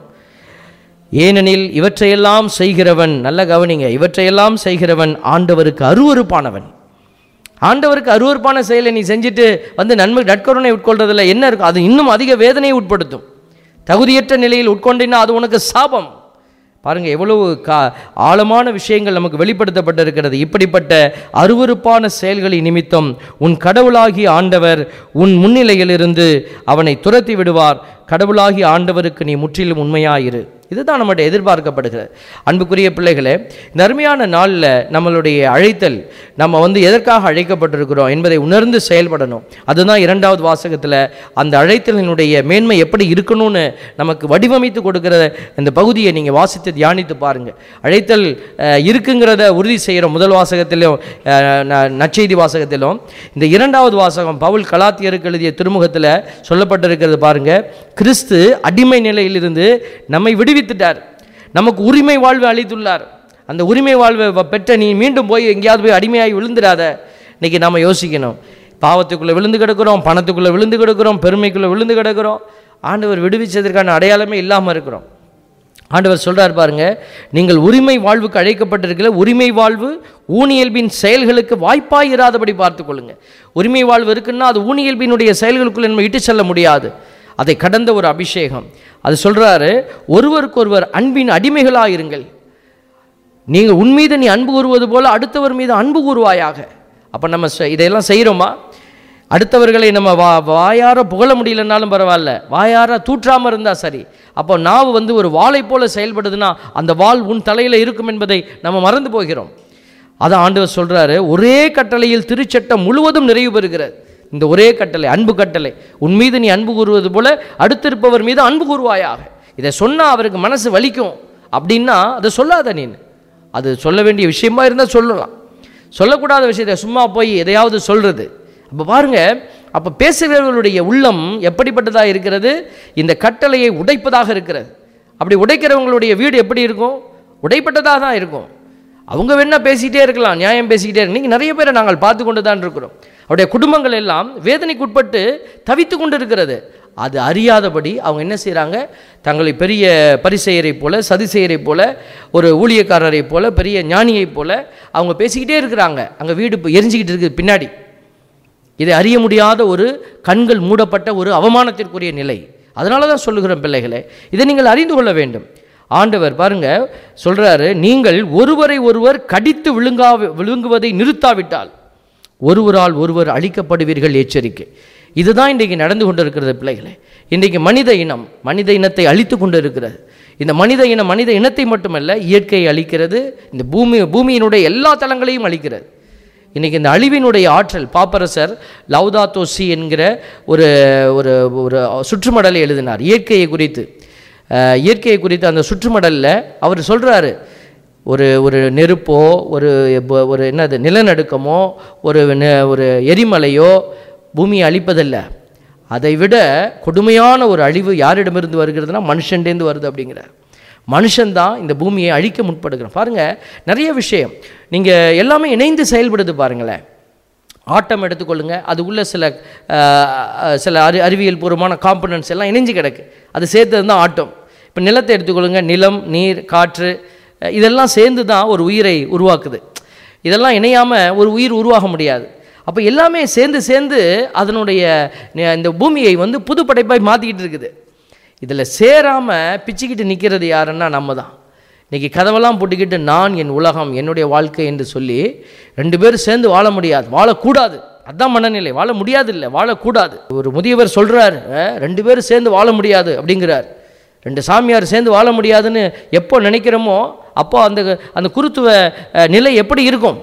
ஏனெனில் இவற்றையெல்லாம் செய்கிறவன் நல்ல கவனிங்க இவற்றையெல்லாம் செய்கிறவன் ஆண்டவருக்கு அருவருப்பானவன் ஆண்டவருக்கு அருவருப்பான செயலை நீ செஞ்சுட்டு வந்து நன்மை நட்கருணை உட்கொள்றதுல என்ன இருக்கும் அது இன்னும் அதிக வேதனையை உட்படுத்தும் தகுதியற்ற நிலையில் உட்கொண்டினா அது உனக்கு சாபம் பாருங்க எவ்வளவு கா ஆழமான விஷயங்கள் நமக்கு வெளிப்படுத்தப்பட்டிருக்கிறது இப்படிப்பட்ட அருவருப்பான செயல்களின் நிமித்தம் உன் கடவுளாகிய ஆண்டவர் உன் முன்னிலையிலிருந்து அவனை துரத்தி விடுவார் கடவுளாகிய ஆண்டவருக்கு நீ முற்றிலும் உண்மையாயிரு இதுதான் நம்முடைய எதிர்பார்க்கப்படுகிறது அன்புக்குரிய பிள்ளைகளே இந்த அருமையான நாளில் நம்மளுடைய அழைத்தல் நம்ம வந்து எதற்காக அழைக்கப்பட்டிருக்கிறோம் என்பதை உணர்ந்து செயல்படணும் அதுதான் இரண்டாவது வாசகத்தில் அந்த அழைத்தலினுடைய மேன்மை எப்படி இருக்கணும்னு நமக்கு வடிவமைத்து கொடுக்கிற இந்த பகுதியை நீங்கள் வாசித்து தியானித்து பாருங்கள் அழைத்தல் அஹ், இருக்குங்கிறத உறுதி செய்கிற முதல் வாசகத்திலும் அஹ், ந- நற்செய்தி வாசகத்திலும் இந்த இரண்டாவது வாசகம் பவுல் கலாத்தியருக்கு எழுதிய திருமுகத்தில் சொல்லப்பட்டிருக்கிறது பாருங்க கிறிஸ்து அடிமை நிலையிலிருந்து நம்மை விடுவித்துட்டார் நமக்கு உரிமை வாழ்வு அளித்துள்ளார் அந்த உரிமை வாழ்வை வ- பெற்ற நீ மீண்டும் போய் எங்கேயாவது போய் அடிமையாகி விழுந்துடாத இன்னைக்கு நாம யோசிக்கணும் பாவத்துக்குள்ளே விழுந்து கிடக்கிறோம் பணத்துக்குள்ளே விழுந்து கிடக்கிறோம் பெருமைக்குள்ளே விழுந்து கிடக்கிறோம் ஆண்டவர் விடுவிச்சதற்கான அடையாளமே இல்லாமல் இருக்கிறோம் ஆண்டவர் சொல்றார் பாருங்க நீங்கள் உரிமை வாழ்வுக்கு அழைக்கப்பட்டிருக்கிற உரிமை வாழ்வு ஊனியல்பின் செயல்களுக்கு வாய்ப்பாய் இராதபடி பார்த்துக்கொள்ளுங்க உரிமை வாழ்வு இருக்குன்னா அது ஊனியல்பினுடைய செயல்களுக்குள்ள நம்ம இட்டு செல்ல முடியாது அதை கடந்த ஒரு அபிஷேகம் அது சொல்றாரு ஒருவருக்கொருவர் அன்பின் அடிமைகளாக இருங்கள் நீங்கள் உன் மீது நீ அன்பு கூறுவது போல அடுத்தவர் மீது அன்பு கூறுவாயாக அப்போ நம்ம செ- இதையெல்லாம் செய்கிறோமா அடுத்தவர்களை நம்ம வா வாயார புகழ முடியலனாலும் பரவாயில்ல வாயார தூற்றாமல் இருந்தால் சரி அப்போ நாவு வந்து ஒரு வாளை போல செயல்படுதுன்னா அந்த வாள் உன் தலையில் இருக்கும் என்பதை நம்ம மறந்து போகிறோம் அதான் ஆண்டவர் சொல்றாரு ஒரே கட்டளையில் திருச்சட்டம் முழுவதும் நிறைவு பெறுகிறது இந்த ஒரே கட்டளை அன்பு கட்டளை உன் மீது நீ அன்பு கூறுவது போல அடுத்திருப்பவர் மீது அன்பு கூறுவாயாக இதை சொன்னா அவருக்கு மனசு வலிக்கும் அப்படின்னா அதை சொல்லாத நீ அது சொல்ல வேண்டிய விஷயமா இருந்தால் சொல்லலாம் சொல்லக்கூடாத விஷயத்தை சும்மா போய் எதையாவது சொல்கிறது அப்போ பாருங்க அப்போ பேசுகிறவர்களுடைய உள்ளம் எப்படிப்பட்டதாக இருக்கிறது இந்த கட்டளையை உடைப்பதாக இருக்கிறது அப்படி உடைக்கிறவங்களுடைய வீடு எப்படி இருக்கும் உடைப்பட்டதாக தான் இருக்கும் அவங்க வேணா பேசிக்கிட்டே இருக்கலாம் நியாயம் பேசிக்கிட்டே இருக்கு நீங்கள் நிறைய பேரை நாங்கள் பார்த்து கொண்டு தான் இருக்கிறோம் அவருடைய குடும்பங்கள் எல்லாம் வேதனைக்குட்பட்டு தவித்து கொண்டு இருக்கிறது அது அறியாதபடி அவங்க என்ன செய்கிறாங்க தங்களை பெரிய பரிசெயரை போல சதிசெயரை போல ஒரு ஊழியக்காரரை போல பெரிய ஞானியை போல அவங்க பேசிக்கிட்டே இருக்கிறாங்க அங்கே வீடு இப்போ எரிஞ்சிக்கிட்டு இருக்குது பின்னாடி இதை அறிய முடியாத ஒரு கண்கள் மூடப்பட்ட ஒரு அவமானத்திற்குரிய நிலை அதனால தான் சொல்லுகிறேன் பிள்ளைகளே இதை நீங்கள் அறிந்து கொள்ள வேண்டும் ஆண்டவர் பாருங்க சொல்றாரு நீங்கள் ஒருவரை ஒருவர் கடித்து விழுங்கா விழுங்குவதை நிறுத்தாவிட்டால் ஒருவரால் ஒருவர் அழிக்கப்படுவீர்கள் எச்சரிக்கை இதுதான் இன்றைக்கு நடந்து கொண்டு இருக்கிறது பிள்ளைகளே இன்றைக்கு மனித இனம் மனித இனத்தை அழித்து கொண்டு இருக்கிறது இந்த மனித இனம் மனித இனத்தை மட்டுமல்ல இயற்கையை அழிக்கிறது இந்த பூமி பூமியினுடைய எல்லா தளங்களையும் அழிக்கிறது இன்றைக்கி இந்த அழிவினுடைய ஆற்றல் பாப்பரசர் லவ்தாத்தோ சி என்கிற ஒரு ஒரு ஒரு சுற்றுமடலை எழுதினார் இயற்கையை குறித்து அஹ், இயற்கையை குறித்து அந்த சுற்றுமடலில் அவர் சொல்கிறாரு ஒரு ஒரு நெருப்போ ஒரு ப- ஒரு என்னது நிலநடுக்கமோ ஒரு நெ- ஒரு எரிமலையோ பூமியை அழிப்பதல்ல அதை விட கொடுமையான ஒரு அழிவு யாரிடமிருந்து வருகிறதுனா மனுஷன்டேந்து வருது அப்படிங்கிறார் மனுஷன்தான் இந்த பூமியை அழிக்க முற்படுகிறான் பாருங்கள் நிறைய விஷயம் நீங்கள் எல்லாமே இணைந்து செயல்படுது பாருங்களேன் ஆட்டம் எடுத்துக்கொள்ளுங்க அது உள்ள சில அஹ், அஹ், சில அறி அறிவியல் பூர்வமான காம்பனன்ட்ஸ் எல்லாம் இணைஞ்சு கிடக்கு அது சேர்த்தது தான் ஆட்டம் இப்போ நிலத்தை எடுத்துக்கொள்ளுங்க நிலம் நீர் காற்று அஹ், இதெல்லாம் சேர்ந்து தான் ஒரு உயிரை உருவாக்குது இதெல்லாம் இணையாமல் ஒரு உயிர் உருவாக முடியாது அப்போ எல்லாமே சேர்ந்து சேர்ந்து அதனுடைய நி- இந்த பூமியை வந்து புது படைப்பாய் மாற்றிக்கிட்டு இருக்குது இதில் சேராமல் பிச்சுக்கிட்டு நிற்கிறது யாருன்னா நம்ம தான் இன்றைக்கி கதவெல்லாம் போட்டுக்கிட்டு நான் என் உலகம் என்னுடைய வாழ்க்கை என்று சொல்லி ரெண்டு பேரும் சேர்ந்து வாழ முடியாது வாழக்கூடாது அதான் மனநிலை வாழ முடியாது இல்லை வாழக்கூடாது ஒரு முதியவர் சொல்கிறார் ரெண்டு பேரும் சேர்ந்து வாழ முடியாது அப்படிங்கிறார் ரெண்டு சாமியார் சேர்ந்து வாழ முடியாதுன்னு எப்போ நினைக்கிறோமோ அப்போ அந்த அந்த குருத்துவ அஹ், நிலை எப்படி இருக்கும்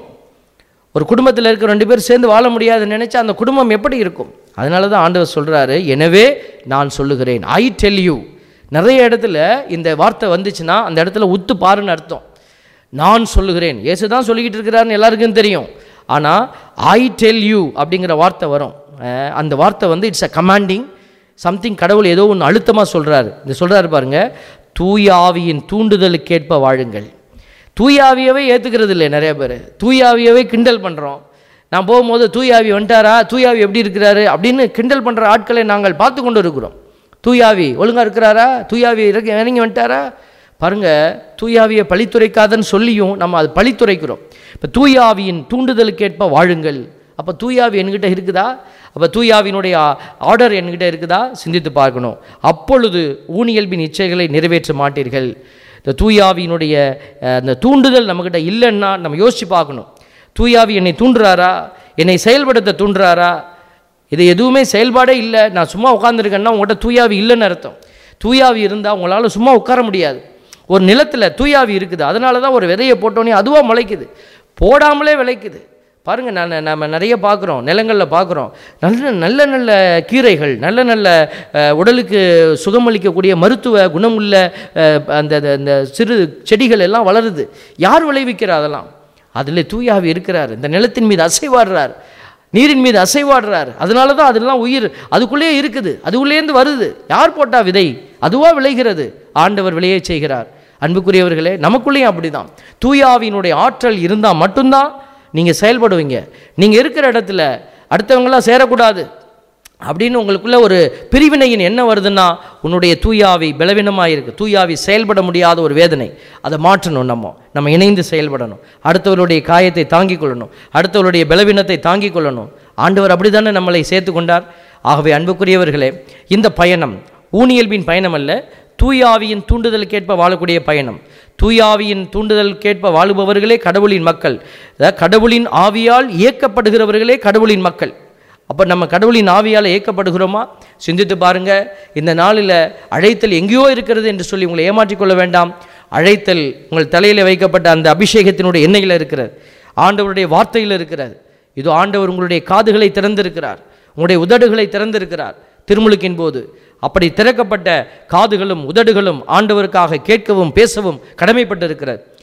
ஒரு குடும்பத்தில் இருக்க ரெண்டு பேர் சேர்ந்து வாழ முடியாதுன்னு நினைச்சா அந்த குடும்பம் எப்படி இருக்கும் அதனால தான் ஆண்டவர் சொல்றாரு எனவே நான் சொல்லுகிறேன் ஐ டெல் யூ நிறைய இடத்துல இந்த வார்த்தை வந்துச்சுன்னா அந்த இடத்துல உத்து பாருன்னு அர்த்தம் நான் சொல்லுகிறேன் இயேசு தான் சொல்லிக்கிட்டு இருக்கிறாருன்னு எல்லாருக்கும் தெரியும் ஆனால் ஐ டெல் யூ அப்படிங்கிற வார்த்தை வரும் அஹ் அந்த வார்த்தை வந்து இட்ஸ் அ கமாண்டிங் சம்திங் கடவுள் ஏதோ ஒன்று அழுத்தமாக சொல்கிறாரு இந்த சொல்கிறாரு பாருங்க தூய ஆவியின் தூண்டுதலுக்கேற்ப வாழுங்கள் தூயாவியவே ஏற்றுக்கிறது இல்லை நிறைய பேர் தூயாவியவே கிண்டல் பண்ணுறோம் நான் போகும்போது தூயாவி வந்துட்டாரா தூயாவி எப்படி இருக்கிறாரு அப்படின்னு கிண்டல் பண்ணுற ஆட்களை நாங்கள் பார்த்து கொண்டு இருக்கிறோம் தூயாவி ஒழுங்காக இருக்கிறாரா தூயாவி இறங்கி இறங்கி வந்துட்டாரா பாருங்க தூயாவியை பழித்துரைக்காதன்னு சொல்லியும் நம்ம அது பழித்துரைக்கிறோம் இப்போ தூயாவியின் தூண்டுதலுக்கேற்ப வாழுங்கள் அப்போ தூயாவி என்கிட்ட இருக்குதா அப்போ தூயாவினுடைய ஆர்டர் என்கிட்ட இருக்குதா சிந்தித்து பார்க்கணும் அப்பொழுது ஊனியல்பின் இச்சைகளை நிறைவேற்ற மாட்டீர்கள் இந்த தூயாவியினுடைய அஹ், அந்த தூண்டுதல் நம்மக்கிட்ட இல்லைன்னா நம்ம யோசித்து பார்க்கணும் தூயாவி என்னை தூண்டுறாரா என்னை செயல்படுத்த தூண்டுறாரா இது எதுவுமே செயல்பாடே இல்லை நான் சும்மா உட்காந்துருக்கேன்னா உங்கள்கிட்ட தூயாவி இல்லைன்னு அர்த்தம் தூயாவி இருந்தால் உங்களால் சும்மா உட்கார முடியாது ஒரு நிலத்தில் தூயாவி இருக்குது அதனால தான் ஒரு விதையை போட்டோன்னே அதுவாக முளைக்குது போடாமலே விளைக்குது பாருங்கள் நான் நம்ம நிறைய பார்க்குறோம் நிலங்களில் பார்க்குறோம் நல்ல நல்ல நல்ல கீரைகள் நல்ல நல்ல அஹ், உடலுக்கு சுகமளிக்கக்கூடிய மருத்துவ குணமுள்ள அஹ், அந்த அந்த- அந்த சிறு செடிகள் எல்லாம் வளருது யார் விளைவிக்கிறா அதெல்லாம் அதில் தூயாவி இருக்கிறார் இந்த நிலத்தின் மீது அசைவாடுறார் நீரின் மீது அசைவாடுறார் அதனால தான் அதெல்லாம் உயிர் அதுக்குள்ளேயே இருக்குது அதுக்குள்ளேருந்து வருது யார் போட்டா விதை அதுவாக விளைகிறது ஆண்டவர் விளைய செய்கிறார் அன்புக்குரியவர்களே நமக்குள்ளேயும் அப்படிதான் தூயாவினுடைய ஆற்றல் இருந்தால் மட்டும்தான் நீங்கள் செயல்படுவீங்க நீங்கள் இருக்கிற இடத்துல அடுத்தவங்களாம் சேரக்கூடாது அப்படின்னு உங்களுக்குள்ள ஒரு பிரிவினையின் என்ன வருதுன்னா உன்னுடைய தூயாவி பலவீனமாக இருக்கு தூயாவி செயல்பட முடியாத ஒரு வேதனை அதை மாற்றணும் நம்ம நம்ம இணைந்து செயல்படணும் அடுத்தவருடைய காயத்தை தாங்கிக் கொள்ளணும் அடுத்தவருடைய பலவீனத்தை தாங்கிக் கொள்ளணும் ஆண்டவர் அப்படிதானே நம்மளை சேர்த்து கொண்டார் ஆகவே அன்புக்குரியவர்களே இந்த பயணம் ஊனியல்பின் பயணம் அல்ல தூயாவியின் தூண்டுதலுக்கேற்ப வாழக்கூடிய பயணம் தூயாவியின் தூண்டுதலுக்கேற்ப வாழுபவர்களே கடவுளின் மக்கள் அதாவது கடவுளின் ஆவியால் இயக்கப்படுகிறவர்களே கடவுளின் மக்கள் அப்போ நம்ம கடவுளின் ஆவியால் இயக்கப்படுகிறோமா சிந்தித்து பாருங்க இந்த நாளில் அழைத்தல் எங்கேயோ இருக்கிறது என்று சொல்லி உங்களை ஏமாற்றிக் கொள்ள வேண்டாம் அழைத்தல் உங்கள் தலையில் வைக்கப்பட்ட அந்த அபிஷேகத்தினுடைய எண்ணெயில் இருக்கிறது ஆண்டவருடைய வார்த்தையில் இருக்கிறது இது ஆண்டவர் உங்களுடைய காதுகளை திறந்திருக்கிறார் உங்களுடைய உதடுகளை திறந்திருக்கிறார் திருமுழுக்கின் போது அப்படி திறக்கப்பட்ட காதுகளும் உதடுகளும் ஆண்டவருக்காக கேட்கவும் பேசவும் கடமைப்பட்டிருக்கிறது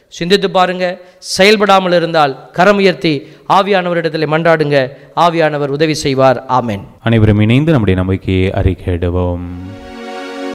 சிந்தித்து பாருங்க செயல்படாமல் இருந்தால் கரம் உயர்த்தி ஆவியானவரிடத்தில் மன்றாடுங்க ஆவியானவர் உதவி செய்வார் ஆமென் அனைவரும் இணைந்து நம்முடைய நம்பிக்கையை அறிக்கையிடுவோம்